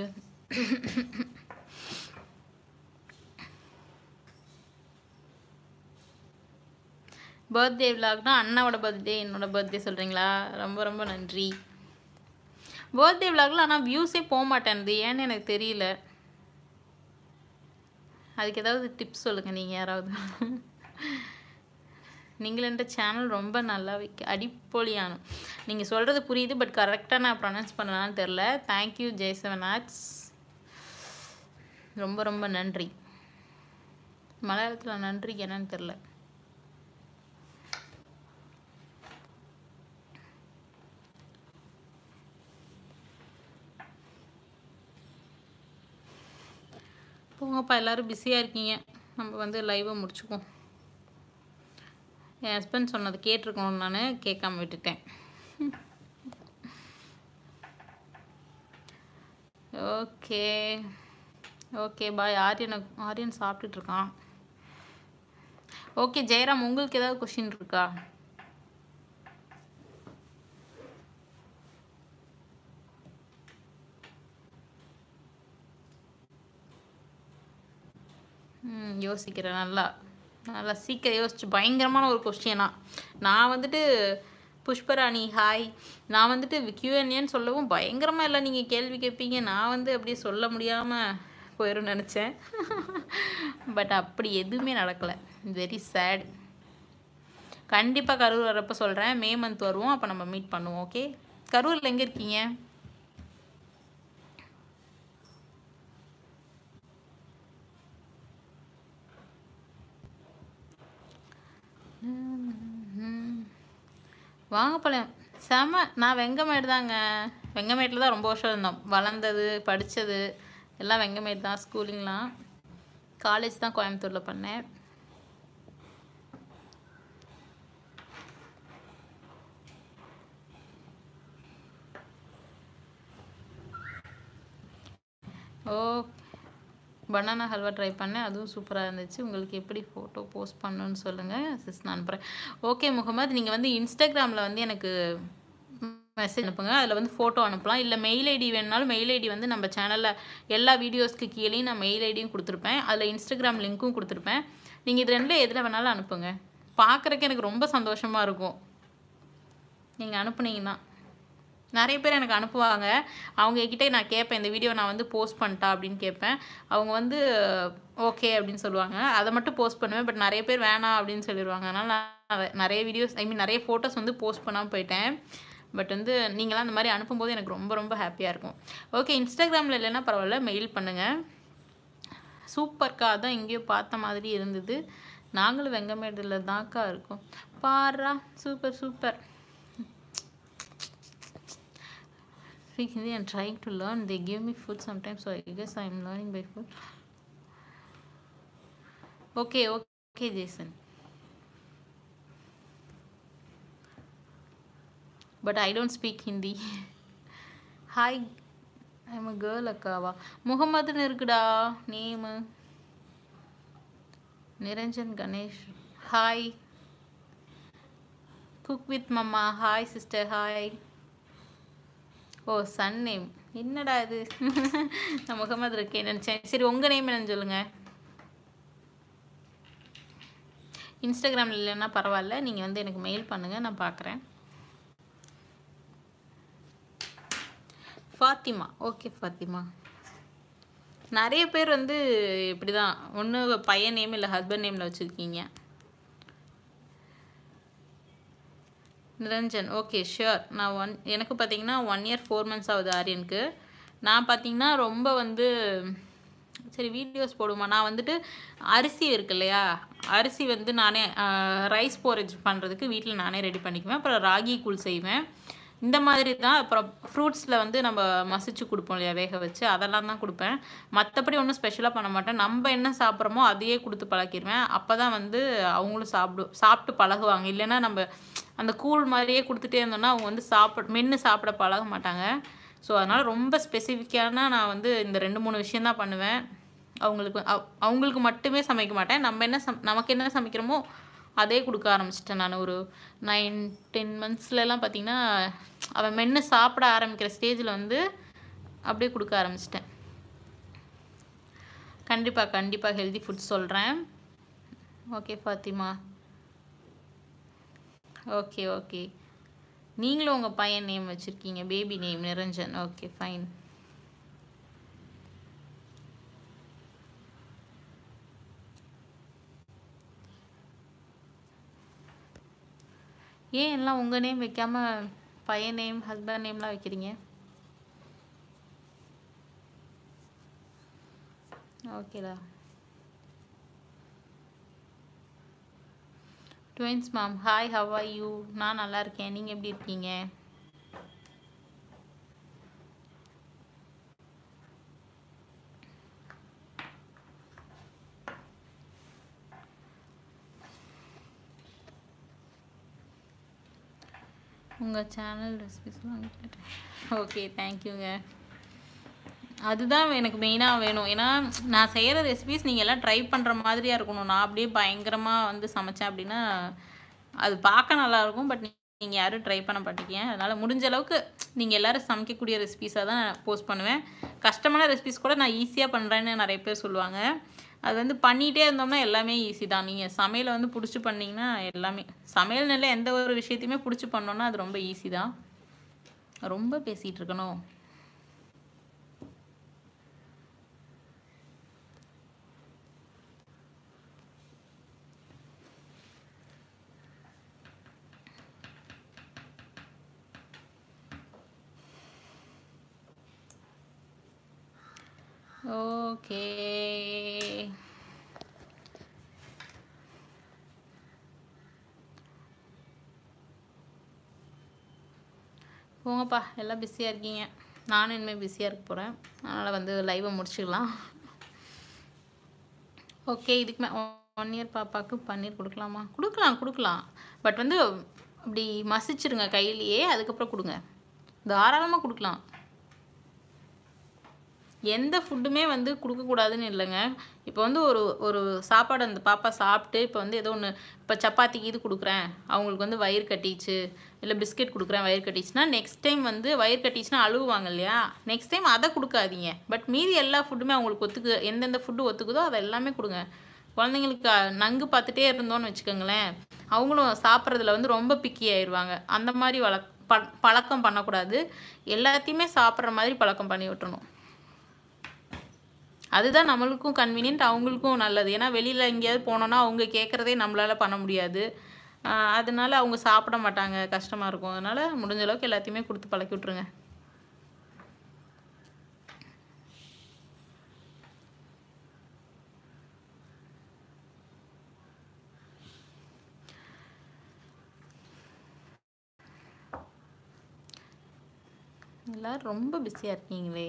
பர்த்டே விலாக்னா அண்ணாவோட பர்த்டே என்னோட பர்த்டே சொல்கிறீங்களா ரொம்ப ரொம்ப நன்றி பர்த்டே விலாகில் ஆனால் வியூஸே போக மாட்டேன்து ஏன்னு எனக்கு தெரியல அதுக்கு ஏதாவது டிப்ஸ் சொல்லுங்கள் நீங்கள் யாராவது நீங்களென்ற சேனல் ரொம்ப நல்லா வைக்க அடிப்பொலியான நீங்கள் சொல்கிறது புரியுது பட் கரெக்டாக நான் ப்ரொனவுன்ஸ் பண்ணலான்னு தெரில தேங்க்யூ ஜெய்சவன் ஆர்ட்ஸ் ரொம்ப ரொம்ப நன்றி மலையாளத்தில் நன்றி என்னன்னு தெரில போங்கப்பா எல்லோரும் பிஸியாக இருக்கீங்க நம்ம வந்து லைவை முடிச்சுக்குவோம் என் ஹஸ்பண்ட் சொன்னது கேட்டிருக்கணும் நான் கேட்காம விட்டுட்டேன் okay okay bye Aryan Aryan சாப்பிட்டுட்டு இருக்கான் ஓகே ஜெயராம் உங்களுக்கு ஏதாவது கொஷின் இருக்கா ம் யோசிக்கிறேன் நல்லா நல்லா சீக்கிரம் யோசிச்சு பயங்கரமான ஒரு கொஸ்டினா நான் வந்துட்டு புஷ்பராணி ஹாய் நான் வந்துட்டு கியூஎன்ஏன்னு சொல்லவும் பயங்கரமாக இல்லை நீங்கள் கேள்வி கேட்பீங்க நான் வந்து அப்படியே சொல்ல முடியாமல் போயிடும் நினச்சேன் பட் அப்படி எதுவுமே நடக்கலை வெரி சேட் கண்டிப்பாக கரூர் வரப்போ சொல்கிறேன் மே மந்த் வருவோம் அப்போ நம்ம மீட் பண்ணுவோம் ஓகே கரூரில் எங்கே இருக்கீங்க வாங்கப்பாளையம் செம நான் வெங்கமேடு தாங்க வெங்கமேட்டில் தான் ரொம்ப வருஷம் இருந்தோம் வளர்ந்தது படித்தது எல்லாம் வெங்கமேடு தான் ஸ்கூலிங்லாம் காலேஜ் தான் கோயம்புத்தூரில் பண்ணேன் ஓ பனானா ஹல்வா ட்ரை பண்ணேன் அதுவும் சூப்பராக இருந்துச்சு உங்களுக்கு எப்படி ஃபோட்டோ போஸ்ட் பண்ணணும்னு சொல்லுங்கள் சிஸ் நான் அனுப்புகிறேன் ஓகே முகமது நீங்கள் வந்து இன்ஸ்டாகிராமில் வந்து எனக்கு மெசேஜ் அனுப்புங்க அதில் வந்து ஃபோட்டோ அனுப்பலாம் இல்லை மெயில் ஐடி வேணுனாலும் மெயில் ஐடி வந்து நம்ம சேனலில் எல்லா வீடியோஸ்க்கு கீழேயும் நான் மெயில் ஐடியும் கொடுத்துருப்பேன் அதில் இன்ஸ்டாகிராம் லிங்க்கும் கொடுத்துருப்பேன் நீங்கள் இது ரெண்டில் எதில் வேணாலும் அனுப்புங்க பார்க்குறக்கு எனக்கு ரொம்ப சந்தோஷமாக இருக்கும் நீங்கள் அனுப்புனீங்கன்னா நிறைய பேர் எனக்கு அனுப்புவாங்க அவங்க கிட்டே நான் கேட்பேன் இந்த வீடியோ நான் வந்து போஸ்ட் பண்ணிட்டா அப்படின்னு கேட்பேன் அவங்க வந்து ஓகே அப்படின்னு சொல்லுவாங்க அதை மட்டும் போஸ்ட் பண்ணுவேன் பட் நிறைய பேர் வேணாம் அப்படின்னு சொல்லிடுவாங்க அதனால் நான் நிறைய வீடியோஸ் ஐ மீன் நிறைய ஃபோட்டோஸ் வந்து போஸ்ட் பண்ணாமல் போயிட்டேன் பட் வந்து நீங்களாம் அந்த மாதிரி அனுப்பும்போது எனக்கு ரொம்ப ரொம்ப ஹாப்பியாக இருக்கும் ஓகே இன்ஸ்டாகிராமில் இல்லைன்னா பரவாயில்ல மெயில் பண்ணுங்கள் சூப்பர்க்கா அதான் எங்கேயோ பார்த்த மாதிரி இருந்தது நாங்களும் வெங்கமேடில் தான்க்கா இருக்கோம் பாரா super super speak Hindi and trying to learn. They give me food sometimes, so I guess I'm learning by food. Okay, okay, Jason. But I don't speak Hindi. Hi, I'm a girl அக்காவா முகமதுன்னு இருக்குடா name Niranjan Ganesh hi cook with mamma hi sister hi oh son name என்னடா இது நான் முகமது இருக்கேன் நினச்சேன் சரி உங்கள் நேம் என்னன்னு சொல்லுங்கள் இன்ஸ்டாகிராமில் இல்லைன்னா பரவாயில்ல நீங்கள் வந்து எனக்கு மெயில் பண்ணுங்கள் நான் பார்க்குறேன் ஃபாத்திமா ஓகே ஃபாத்திமா நிறைய பேர் வந்து இப்படி தான் ஒன்று பையன் நேம் இல்லை ஹஸ்பண்ட் நேமில் வச்சுருக்கீங்க நிரஞ்சன் ஓகே ஷியோர் நான் ஒன் எனக்கு பார்த்தீங்கன்னா ஒன் இயர் ஃபோர் மந்த்ஸ் ஆகுது ஆரியனுக்கு நான் பார்த்தீங்கன்னா ரொம்ப வந்து சரி வீடியோஸ் போடுமா நான் வந்துட்டு அரிசி இருக்கு இல்லையா அரிசி வந்து நானே ரைஸ் போரேஜ் பண்ணுறதுக்கு வீட்டில் நானே ரெடி பண்ணிக்குவேன் அப்புறம் ராகி கூழ் செய்வேன் இந்த மாதிரி தான் அப்புறம் ஃப்ரூட்ஸில் வந்து நம்ம மசிச்சு கொடுப்போம் இல்லையா வேக வச்சு அதெல்லாம் தான் கொடுப்பேன் மற்றபடி ஒன்றும் ஸ்பெஷலாக பண்ண மாட்டேன் நம்ம என்ன சாப்பிட்றோமோ அதையே கொடுத்து பழக்கிடுவேன் அப்போ தான் வந்து அவங்களும் சாப்பிடு சாப்பிட்டு பழகுவாங்க இல்லைன்னா நம்ம அந்த கூழ் மாதிரியே கொடுத்துட்டே இருந்தோம்னா அவங்க வந்து சாப்பிட மென்று சாப்பிட பழக மாட்டாங்க ஸோ அதனால் ரொம்ப ஸ்பெசிஃபிக்கான நான் வந்து இந்த ரெண்டு மூணு விஷயந்தான் பண்ணுவேன் அவங்களுக்கு அவ- அவங்களுக்கு மட்டுமே சமைக்க மாட்டேன் நம்ம என்ன சம் நமக்கு என்ன சமைக்கிறோமோ அதே கொடுக்க ஆரம்பிச்சிட்டேன் நான் ஒரு நைன் டென் மந்த்ஸ்லலாம் பார்த்தீங்கன்னா அவன் மென்று சாப்பிட ஆரம்பிக்கிற ஸ்டேஜில் வந்து அப்படியே கொடுக்க ஆரம்பிச்சிட்டேன் கண்டிப்பாக கண்டிப்பாக ஹெல்தி ஃபுட் சொல்கிறேன் ஓகே ஃபாத்திமா ஓகே ஓகே நீங்களும் உங்கள் பையன் நேம் வச்சுருக்கீங்க baby name Niranjan okay fine ஏன் எல்லாம் உங்கள் நேம் வைக்காம பையன் நேம் ஹஸ்பண்ட் நேம்லாம் வைக்கிறீங்க ஓகேடா twins ma'am hi how are you நான் நல்லா இருக்கேன் நீங்கள் எப்படி இருக்கீங்க உங்கள் சேனல் ரெசிபிஸ்லாம் ஓகே தேங்க்யூங்க அதுதான் எனக்கு மெயினாக வேணும் ஏன்னா நான் செய்கிற ரெசிபிஸ் நீங்கள் எல்லாம் ட்ரை பண்ணுற மாதிரியாக இருக்கணும் நான் அப்படியே பயங்கரமாக வந்து சமைச்சேன் அப்படின்னா அது பார்க்க நல்லா இருக்கும் பட் நீங்கள் யாரும் ட்ரை பண்ண மாட்டீங்க அதனால் முடிஞ்ச அளவுக்கு நீங்கள் எல்லோரும் சமைக்கக்கூடிய ரெசிபிஸாக தான் போஸ்ட் பண்ணுவேன் கஷ்டமான ரெசிபிஸ் கூட நான் ஈஸியாக பண்ணுறேன்னு நிறைய பேர் சொல்லுவாங்க அது வந்து பண்ணிகிட்டே இருந்தோம்னா எல்லாமே ஈஸி தான் நீங்கள் சமையலை வந்து பிடிச்சி பண்ணிங்கன்னா எல்லாமே சமையல் நிலை எந்த ஒரு விஷயத்தையுமே பிடிச்சி பண்ணோன்னா அது ரொம்ப ஈஸி தான் ரொம்ப பேசிகிட்டு இருக்கணும் ஓகே போங்கப்பா எல்லாம் பிஸியாக இருக்கீங்க நானும் இனிமேல் பிஸியாக இருக்க போகிறேன் அதனால் வந்து லைவை முடிச்சுக்கலாம் ஓகே இதுக்கு மே ஒன் இயர் பாப்பாவுக்கு பன்னீர் கொடுக்கலாமா கொடுக்கலாம் கொடுக்கலாம் பட் வந்து அப்படி மசிச்சிருங்க கையிலேயே அதுக்கப்புறம் கொடுங்க தாராளமாக கொடுக்கலாம் எந்த ஃபுட்டுமே வந்து கொடுக்கக்கூடாதுன்னு இல்லைங்க இப்போ வந்து ஒரு ஒரு சாப்பாடு அந்த பாப்பா சாப்பிட்டு இப்போ வந்து ஏதோ ஒன்று இப்போ சப்பாத்திக்கு இது கொடுக்குறேன் அவங்களுக்கு வந்து வயிறு கட்டிச்சு இல்லை பிஸ்கெட் கொடுக்குறேன் வயிறு கட்டிச்சுன்னா நெக்ஸ்ட் டைம் வந்து வயிறு கட்டிச்சுன்னா அழுவாங்க இல்லையா நெக்ஸ்ட் டைம் அதை கொடுக்காதீங்க பட் மீதி எல்லா ஃபுட்டுமே அவங்களுக்கு ஒத்துக்கு எந்தெந்த ஃபுட்டு ஒத்துக்குதோ அதை எல்லாமே கொடுங்க குழந்தைங்களுக்கு அஹ், நங்கு பார்த்துட்டே இருந்தோன்னு வச்சுக்கோங்களேன் அவங்களும் சாப்பிட்றதுல வந்து ரொம்ப பிக்கி ஆயிடுவாங்க அந்த மாதிரி வளக் ப பழக்கம் பண்ணக்கூடாது எல்லாத்தையுமே சாப்பிட்ற மாதிரி பழக்கம் பண்ணி விட்டுறணும் அதுதான் நம்மளுக்கும் கன்வீனியன்ட் அவங்களுக்கும் நல்லது ஏன்னா வெளியில் எங்கேயாவது போனோன்னா அவங்க கேட்குறதே நம்மளால் பண்ண முடியாது ஆஹ் அதனால அவங்க சாப்பிட மாட்டாங்க கஷ்டமாக இருக்கும் அதனால் முடிஞ்ச அளவுக்கு எல்லாத்தையுமே கொடுத்து பழக்கி விட்ருங்க எல்லாரும் ரொம்ப பிஸியாக இருக்கீங்களே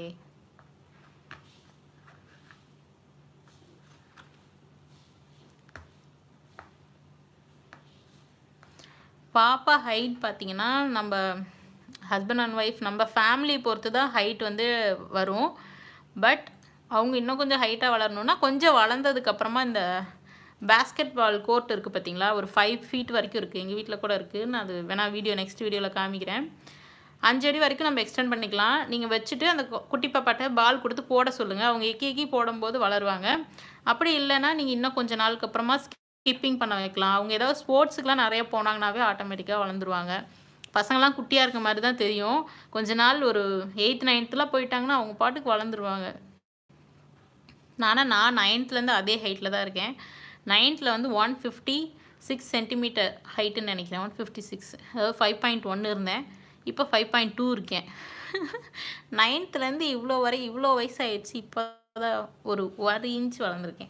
பாப்பா ஹைட் பார்த்தீங்கன்னா நம்ம ஹஸ்பண்ட் அண்ட் ஒய்ஃப் நம்ம ஃபேமிலி பொறுத்து தான் ஹைட் வந்து வரும் பட் அவங்க இன்னும் கொஞ்சம் ஹைட்டாக வளரணும்னா கொஞ்சம் வளர்ந்ததுக்கப்புறமா இந்த பேஸ்கெட் பால் கோர்ட் இருக்குது பார்த்தீங்களா ஒரு ஃபைவ் ஃபீட் வரைக்கும் இருக்குது எங்கள் வீட்டில் கூட இருக்குது நான் அது வேணால் வீடியோ நெக்ஸ்ட் வீடியோவில் காமிக்கிறேன் அஞ்சு அடி வரைக்கும் நம்ம எக்ஸ்டெண்ட் பண்ணிக்கலாம் நீங்கள் வச்சுட்டு அந்த கு- குட்டி பாப்பாட்ட பால் கொடுத்து போட சொல்லுங்கள் அவங்க எக்கி எக்கி போடும்போது வளருவாங்க அப்படி இல்லைன்னா நீங்கள் இன்னும் கொஞ்ச நாளுக்கு அப்புறமா ஸ்கிப்பிங் பண்ண வைக்கலாம் அவங்க ஏதாவது ஸ்போர்ட்ஸுக்குலாம் நிறைய போனாங்கனாவே ஆட்டோமேட்டிக்காக வளர்ந்துருவாங்க பசங்களாம் குட்டியாக இருக்க மாதிரி தான் தெரியும் கொஞ்ச நாள் ஒரு எயித் நைன்த்துலாம் போயிட்டாங்கன்னா அவங்க பாட்டுக்கு வளர்ந்துருவாங்க நானும் நான் நைன்த்துலேருந்து அதே ஹைட்டில் தான் இருக்கேன் நைன்த்தில் வந்து ஒன் ஃபிஃப்டி சிக்ஸ் சென்டிமீட்டர் ஹைட்டுன்னு நினைக்கிறேன் ஒன் ஃபிஃப்டி சிக்ஸ் அதாவது ஃபைவ் பாயிண்ட் ஒன்று இருந்தேன் இப்போ ஃபைவ் பாயிண்ட் டூ இருக்கேன் நைன்த்துலேருந்து இவ்வளோ வரை இவ்வளோ வயசாயிடுச்சு இப்போ தான் ஒரு ஒரு இன்ச் வளர்ந்துருக்கேன்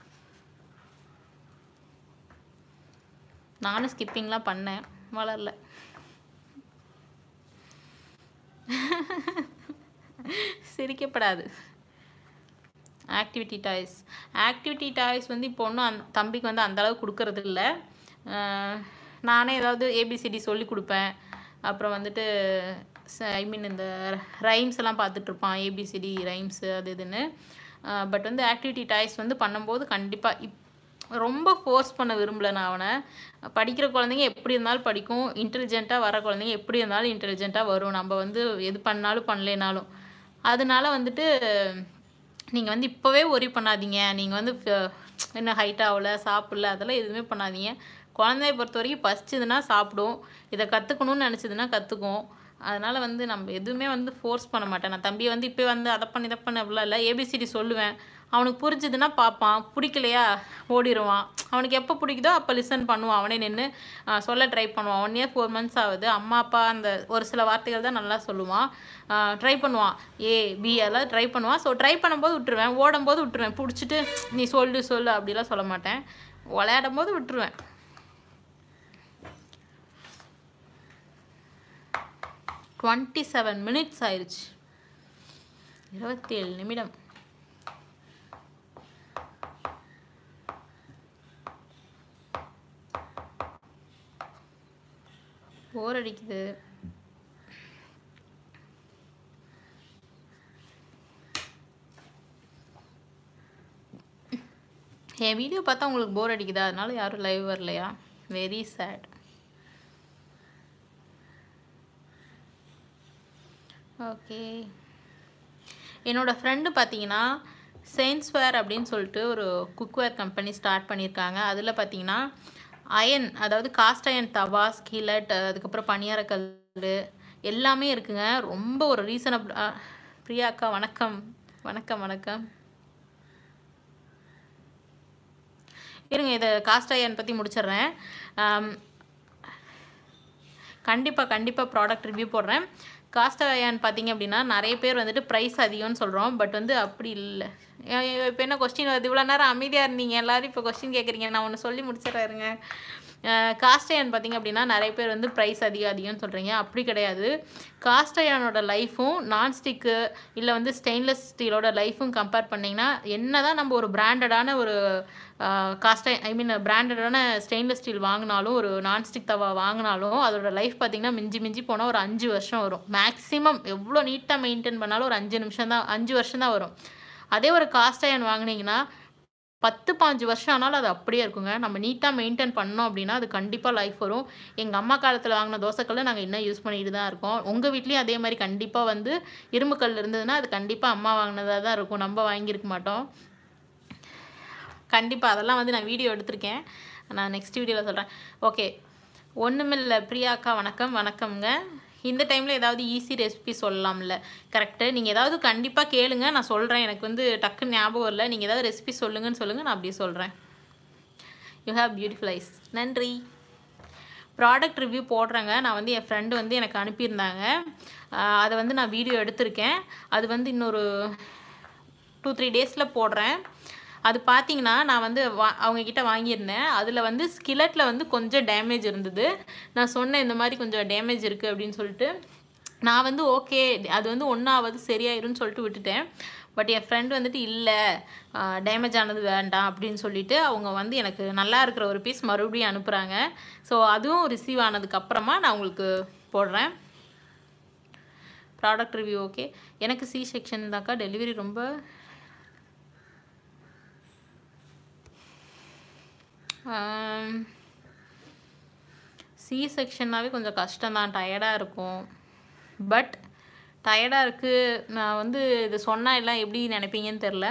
நானும் ஸ்கிப்பிங்லாம் பண்ணேன் வளரல சிரிக்கப்படாது ஆக்டிவிட்டி டாய்ஸ் ஆக்டிவிட்டி டாய்ஸ் வந்து இப்போ ஒன்றும் அந் தம்பிக்கு வந்து அந்த அளவுக்கு கொடுக்கறது இல்லை நானே ஏதாவது ஏபிசிடி சொல்லி கொடுப்பேன் அப்புறம் வந்துட்டு ஐ மீன் இந்த ரைம்ஸ் எல்லாம் பார்த்துட்டு இருப்பான் ஏபிசிடி ரைம்ஸு அது இதுன்னு பட் வந்து ஆக்டிவிட்டி டாய்ஸ் வந்து பண்ணும்போது கண்டிப்பாக இப் ரொம்ப ஃபோர்ஸ் பண்ண விரும்பல நான் அவனை படிக்கிற குழந்தைங்க எப்படி இருந்தாலும் படிக்கும் இன்டெலிஜென்ட்டாக வர குழந்தைங்க எப்படி இருந்தாலும் இன்டெலிஜென்ட்டாக வரும் நம்ம வந்து எது பண்ணாலும் பண்ணலேனாலும் அதனால வந்துட்டு நீங்கள் வந்து இப்போவே ஒரி பண்ணாதீங்க நீங்கள் வந்து ஃப- என்ன ஹைட் ஆகல சாப்பிடல அதெல்லாம் எதுவுமே பண்ணாதீங்க குழந்தைய பொறுத்த வரைக்கும் பசிச்சுதுன்னா சாப்பிடும் இதை கற்றுக்கணும்னு நினச்சதுன்னா கற்றுக்கும் அதனால் வந்து நம்ம எதுவுமே வந்து ஃபோர்ஸ் பண்ண மாட்டேன் நான் தம்பியை வந்து இப்போ வந்து அதை பண்ணி இதை பண்ண அப்படிலாம் இல்லை ஏபிசிடி சொல்லுவேன் அவனுக்கு புரிஞ்சுதுன்னா பார்ப்பான் பிடிக்கலையா ஓடிடுவான் அவனுக்கு எப்போ பிடிக்குதோ அப்போ லிசன் பண்ணுவான் அவனே நின்று சொல்ல ட்ரை பண்ணுவான் ஒன் இயர் ஃபோர் மந்த்ஸ் ஆகுது அம்மா அப்பா அந்த ஒரு சில வார்த்தைகள் தான் நல்லா சொல்லுவான் ட்ரை பண்ணுவான் ஏ பி எல்லாம் ட்ரை பண்ணுவான் ஸோ ட்ரை பண்ணும்போது விட்டுருவேன் ஓடும்போது விட்டுருவேன் பிடிச்சிட்டு நீ சொல்லு சொல்லு அப்படிலாம் சொல்ல மாட்டேன் விளையாடும் போது விட்டுருவேன் டுவெண்ட்டி செவன் மினிட்ஸ் ஆயிடுச்சு இருபத்தேழு நிமிடம் போர் அடிக்குது என் வீடியோ பார்த்தா உங்களுக்கு போர் அடிக்குதா அதனால யாரும் லைவ் வரலையா வெரி சேட் ஓகே என்னோட ஃப்ரெண்டு பார்த்தீங்கன்னா செயின்ஸ்வேர் அப்படின்னு சொல்லிட்டு ஒரு குக்வேர் கம்பெனி ஸ்டார்ட் பண்ணியிருக்காங்க அதில் பார்த்தீங்கன்னா அயன் அதாவது காஸ்ட் அயன் தவா ஸ்கிலட் அதுக்கப்புறம் பணியாரக்கல் எல்லாமே இருக்குங்க ரொம்ப ஒரு ரீசனபிள் பிரியா அக்கா வணக்கம் வணக்கம் வணக்கம் இருங்க இதை காஸ்ட் அயன் பற்றி முடிச்சிடுறேன் ஆம், கண்டிப்பாக கண்டிப்பாக ப்ராடக்ட் ரிவ்யூ போடுறேன் காஸ்ட் அயன் பார்த்தீங்க அப்படின்னா நிறைய பேர் வந்துட்டு ப்ரைஸ் அதிகம்னு சொல்கிறோம் பட் வந்து அப்படி இல்லை இப்போ என்ன கொஸ்டின் வருது இவ்வளோ நேரம் அமைதியாக இருந்தீங்க எல்லாரும் இப்போ கொஸ்டின் கேட்குறீங்க நான் ஒன்று சொல்லி முடிச்சிடுறேங்க காஸ்ட் அயன் பார்த்தீங்க அப்படின்னா நிறைய பேர் வந்து ப்ரைஸ் அதிகம் அதிகம்னு சொல்கிறீங்க அப்படி கிடையாது காஸ்ட் அயனோட லைஃபும் நான்ஸ்டிக்கு இல்லை வந்து ஸ்டெயின்லெஸ் ஸ்டீலோட லைஃபும் கம்பேர் பண்ணிங்கன்னா என்ன தான் நம்ம ஒரு பிராண்டடான ஒரு காஸ்ட் ஐ மீன் பிராண்டடான ஸ்டெயின்லெஸ் ஸ்டீல் வாங்கினாலும் ஒரு நான்ஸ்டிக் தவா வாங்கினாலும் அதோட லைஃப் பார்த்தீங்கன்னா மிஞ்சி மிஞ்சி போனால் ஒரு அஞ்சு வருஷம் வரும் மேக்ஸிமம் எவ்வளோ நீட்டாக மெயின்டைன் பண்ணாலும் ஒரு அஞ்சு நிமிஷம் தான் அஞ்சு வருஷம் தான் வரும் அதே ஒரு காஸ்ட் அயன் வாங்குனீங்கன்னா பத்து பாஞ்சு வருஷம் ஆனாலும் அது அப்படியே இருக்குங்க நம்ம நீட்டாக மெயின்டைன் பண்ணோம் அப்படின்னா அது கண்டிப்பாக லைஃப் வரும் எங்கள் அம்மா காலத்தில் வாங்கின தோசைக்கல்லை நாங்கள் இன்னும் யூஸ் பண்ணிட்டு தான் இருக்கோம் உங்கள் வீட்லேயும் அதே மாதிரி கண்டிப்பாக வந்து இரும்பு கல் இருந்ததுன்னா அது கண்டிப்பாக அம்மா வாங்கினதாக தான் இருக்கும் நம்ம வாங்கியிருக்க மாட்டோம் கண்டிப்பாக அதெல்லாம் வந்து நான் வீடியோ எடுத்திருக்கேன் நான் நெக்ஸ்ட் வீடியோவில் சொல்கிறேன் ஓகே ஒன்றுமில்ல பிரியாக்கா வணக்கம் வணக்கம்ங்க இந்த டைமில் ஏதாவது ஈஸி ரெசிபி சொல்லலாம்ல கரெக்டு நீங்கள் ஏதாவது கண்டிப்பாக கேளுங்க நான் சொல்கிறேன் எனக்கு வந்து டக்குன்னு ஞாபகம் இல்லை நீங்கள் ஏதாவது ரெசிபி சொல்லுங்கன்னு சொல்லுங்கள் நான் அப்படியே சொல்கிறேன் யூ ஹேவ் பியூட்டிஃபுல் ஐஸ் நன்றி ப்ராடக்ட் ரிவ்யூ போடுறேங்க நான் வந்து என் ஃப்ரெண்டு வந்து எனக்கு அனுப்பியிருந்தாங்க ஆஹ் அதை வந்து நான் வீடியோ எடுத்திருக்கேன் அது வந்து இன்னொரு டூ த்ரீ டேஸில் போடுறேன் அது பார்த்தீங்கன்னா நான் வந்து வா அவங்கக்கிட்ட வாங்கியிருந்தேன் அதில் வந்து ஸ்கிலட்டில் வந்து கொஞ்சம் டேமேஜ் இருந்தது நான் சொன்னேன் இந்த மாதிரி கொஞ்சம் டேமேஜ் இருக்குது அப்படின்னு சொல்லிட்டு நான் வந்து ஓகே அது வந்து ஒன்றாவது சரியாயிரும்னு சொல்லிட்டு விட்டுட்டேன் பட் என் ஃப்ரெண்ட் வந்துட்டு இல்லை டேமேஜ் ஆனது வேண்டாம் அப்படின்னு சொல்லிட்டு அவங்க வந்து எனக்கு நல்லா இருக்கிற ஒரு பீஸ் மறுபடியும் அனுப்புகிறாங்க ஸோ அதுவும் ரிசீவ் ஆனதுக்கப்புறமா நான் உங்களுக்கு போடுறேன் ப்ராடக்ட் ரிவ்யூ ஓகே எனக்கு சி செக்ஷன் தாக்கா டெலிவரி ரொம்ப சி செக்ஷன்னாவே கொஞ்சம் கஷ்டம்தான் டயர்டாக இருக்கும் பட் டயர்டாக இருக்குது நான் வந்து இது சொன்னால் எல்லாம் எப்படி நினைப்பீங்கன்னு தெரில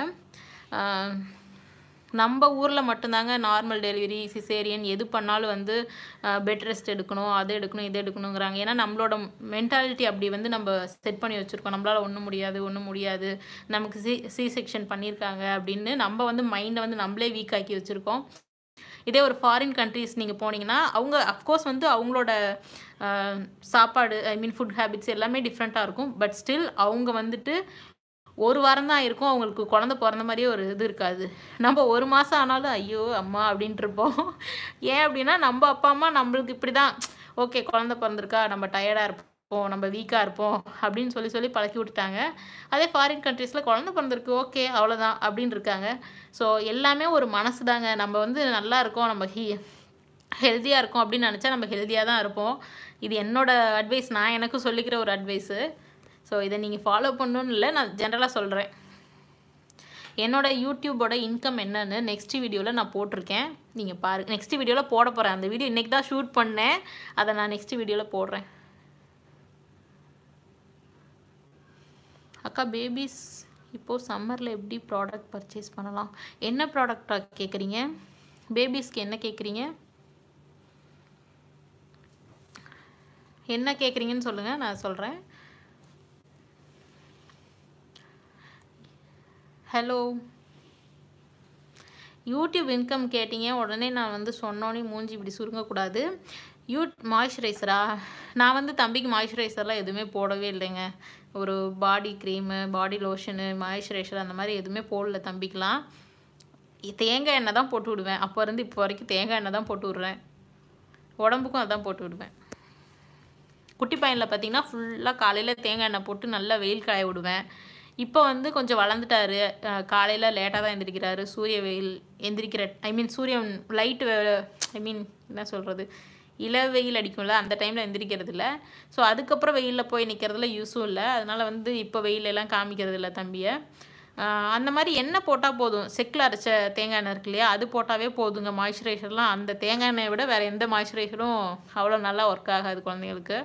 நம்ம ஊரில் மட்டும்தாங்க நார்மல் டெலிவரி சிசேரியன் எது பண்ணாலும் வந்து பெட் ரெஸ்ட் எடுக்கணும் அது எடுக்கணும் இது எடுக்கணுங்கிறாங்க ஏன்னா நம்மளோட மென்டாலிட்டி அப்படி வந்து நம்ம செட் பண்ணி வச்சுருக்கோம் நம்மளால் ஒன்றும் முடியாது ஒன்றும் முடியாது நமக்கு சி சி செக்ஷன் பண்ணியிருக்காங்க அப்படின்னு நம்ம வந்து மைண்டை வந்து நம்மளே வீக் ஆக்கி வச்சுருக்கோம் இதே ஒரு ஃபாரின் கண்ட்ரீஸ் நீங்கள் போனீங்கன்னா அவங்க அஃப்கோர்ஸ் வந்து அவங்களோட ஆஹ், சாப்பாடு ஐ மீன் ஃபுட் ஹேபிட்ஸ் எல்லாமே டிஃப்ரெண்ட்டாக இருக்கும் பட் ஸ்டில் அவங்க வந்துட்டு ஒரு வாரம் தான் இருக்கும் அவங்களுக்கு குழந்த பிறந்த மாதிரியே ஒரு இது இருக்காது நம்ம ஒரு மாதம் ஆனாலும் ஐயோ அம்மா அப்படின்ட்டு இருப்போம் ஏன் அப்படின்னா நம்ம அப்பா அம்மா நம்மளுக்கு இப்படி தான் ஓகே குழந்த பிறந்திருக்கா நம்ம டயர்டாக இருப்போம் நம்ம வீக்காக இருப்போம் அப்படின்னு சொல்லி சொல்லி பழக்கி விட்டுட்டாங்க அதே ஃபாரின் கண்ட்ரீஸில் குழந்த பிறந்திருக்கு ஓகே அவ்வளோதான் அப்படின்னு இருக்காங்க ஸோ எல்லாமே ஒரு மனசு தாங்க நம்ம வந்து நல்லா இருக்கோம் நம்ம ஹீ ஹெல்த்தியாக இருக்கோம் அப்படின்னு நினச்சா நம்ம ஹெல்த்தியாக தான் இருப்போம் இது என்னோட அட்வைஸ் நான் எனக்கு சொல்லிக்கிற ஒரு அட்வைஸு ஸோ இதை நீங்கள் ஃபாலோ பண்ணணும்னு இல்லை நான் ஜென்ரலாக சொல்கிறேன் என்னோட யூடியூபோட இன்கம் என்னன்னு நெக்ஸ்ட் வீடியோவில் நான் போட்டிருக்கேன் நீங்கள் பாரு நெக்ஸ்ட் வீடியோவில் போட போகிறேன் அந்த வீடியோ இன்றைக்கி தான் ஷூட் பண்ணேன் அதை நான் நெக்ஸ்ட் வீடியோவில் போடுறேன் அக்கா பேபிஸ் இப்போது சம்மரில் எப்படி ப்ராடக்ட் பர்ச்சேஸ் பண்ணலாம் என்ன ப்ராடக்டாக கேட்குறீங்க பேபிஸ்க்கு என்ன கேட்குறீங்க என்ன கேட்குறீங்கன்னு சொல்லுங்கள் நான் சொல்கிறேன் ஹலோ யூடியூப் இன்கம் கேட்டீங்க உடனே நான் வந்து சொன்னோன்னே மூஞ்சி இப்படி சுருங்கக்கூடாது யூட் மாய்ஸ்சரைசரா நான் வந்து தம்பிக்கு மாய்ஸ்சரைசர்லாம் எதுவுமே போடவே இல்லைங்க ஒரு body cream body lotion moisturiser அந்த மாதிரி எதுவுமே போடல தம்பிக்கெலாம் தேங்காய் எண்ணெய் தான் போட்டு விடுவேன் அப்போ இருந்து இப்போ வரைக்கும் தேங்காய் எண்ணெய் தான் போட்டு விடுறேன் உடம்புக்கும் அதான் போட்டு விடுவேன் குட்டி பையனில் பார்த்தீங்கன்னா ஃபுல்லாக காலையில் தேங்காய் எண்ணெய் போட்டு நல்லா வெயில் காய விடுவேன் இப்போ வந்து கொஞ்சம் வளர்ந்துட்டாரு காலையில் லேட்டாக தான் எந்திரிக்கிறாரு சூரிய வெயில் எந்திரிக்கிற ஐ மீன் சூரியன் லைட்டு ஐ மீன் என்ன சொல்கிறது இள வெயில் அடிக்கும்ல அந்த டைமில் எந்திரிக்கிறது இல்லை ஸோ அதுக்கப்புறம் வெயிலில் போய் நிற்கிறதுல யூஸும் இல்லை அதனால் வந்து இப்போ வெயிலெல்லாம் காமிக்கிறது இல்லை தம்பியை ஆஹ் அந்த மாதிரி எண்ணெய் போட்டால் போதும் செக்கில் அரைச்ச தேங்காய் எண்ணெய் இருக்கு இல்லையா அது போட்டாவே போதுங்க மாய்ஸ்சரைசர்லாம் அந்த தேங்காய் எண்ணெயை விட வேறு எந்த மாய்ஸ்சரைசரும் அவ்வளோ நல்லா ஒர்க் ஆகாது குழந்தைங்களுக்கு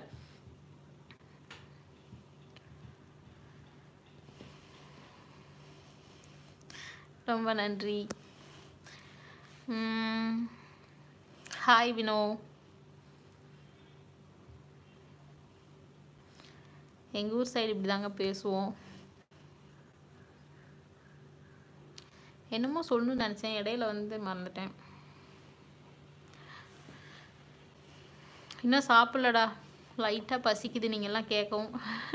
ரொம்ப நன்றி ஹாய் வினோ எங்கள் ஊர் சைடு இப்படி தாங்க பேசுவோம் என்னமோ சொல்லணும்னு நினச்சேன் இடையில வந்து மறந்துட்டேன் இன்னும் சாப்பிடலடா லைட்டாக பசிக்குது நீங்கள்லாம் கேட்கவும்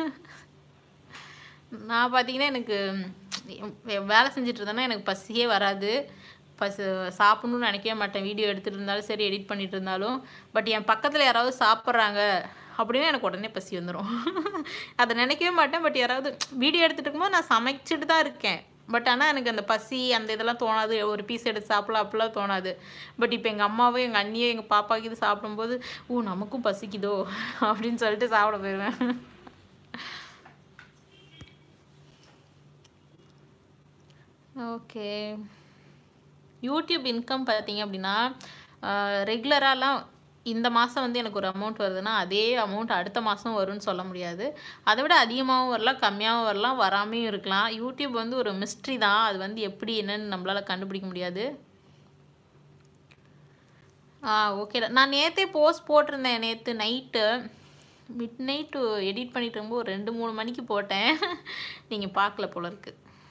நான் பார்த்தீங்கன்னா எனக்கு வே- வேலை செஞ்சுட்டு இருந்தேன்னா எனக்கு பசியே வராது பசி சாப்பிடணும்னு நினைக்கவே மாட்டேன் வீடியோ எடுத்துகிட்டு இருந்தாலும் சரி எடிட் பண்ணிட்டு இருந்தாலும் பட் என் பக்கத்தில் யாராவது சாப்பிட்றாங்க அப்படின்னா எனக்கு உடனே பசி வந்துடும் அதை நினைக்கவே மாட்டேன் பட் யாராவது வீடியோ எடுத்துகிட்டு இருக்கும்போது நான் சமைச்சிட்டு தான் இருக்கேன் பட் ஆனால் எனக்கு அந்த பசி அந்த இதெல்லாம் தோணாது ஒரு பீஸ் எடுத்து சாப்பிடலாம் அப்படிலாம் தோணாது பட் இப்போ எங்கள் அம்மாவும் எங்கள் அண்ணியும் எங்கள் பாப்பாவுக்கு இது சாப்பிடும்போது ஓ நமக்கும் பசிக்குதோ அப்படின்னு சொல்லிட்டு சாப்பிட போயிடுவேன் ஓகே யூடியூப் இன்கம் பார்த்தீங்க அப்படின்னா ரெகுலராலாம் இந்த மாதம் வந்து எனக்கு ஒரு அமௌண்ட் வருதுன்னா அதே அமௌண்ட் அடுத்த மாதம் வரும்னு சொல்ல முடியாது அதை விட அதிகமாகவும் வரலாம் கம்மியாகவும் வரலாம் வராமையும் இருக்கலாம் யூடியூப் வந்து ஒரு மிஸ்ட்ரி தான் அது வந்து எப்படி என்னன்னு நம்மளால் கண்டுபிடிக்க முடியாது ஆ ஓகேடா நான் நேற்றே போஸ்ட் போட்டிருந்தேன் நேற்று நைட்டு மிட் நைட்டு எடிட் பண்ணிட்டு இருக்கும்போது ஒரு ரெண்டு மூணு மணிக்கு போட்டேன் நீங்கள் பார்க்கல போல இருக்கு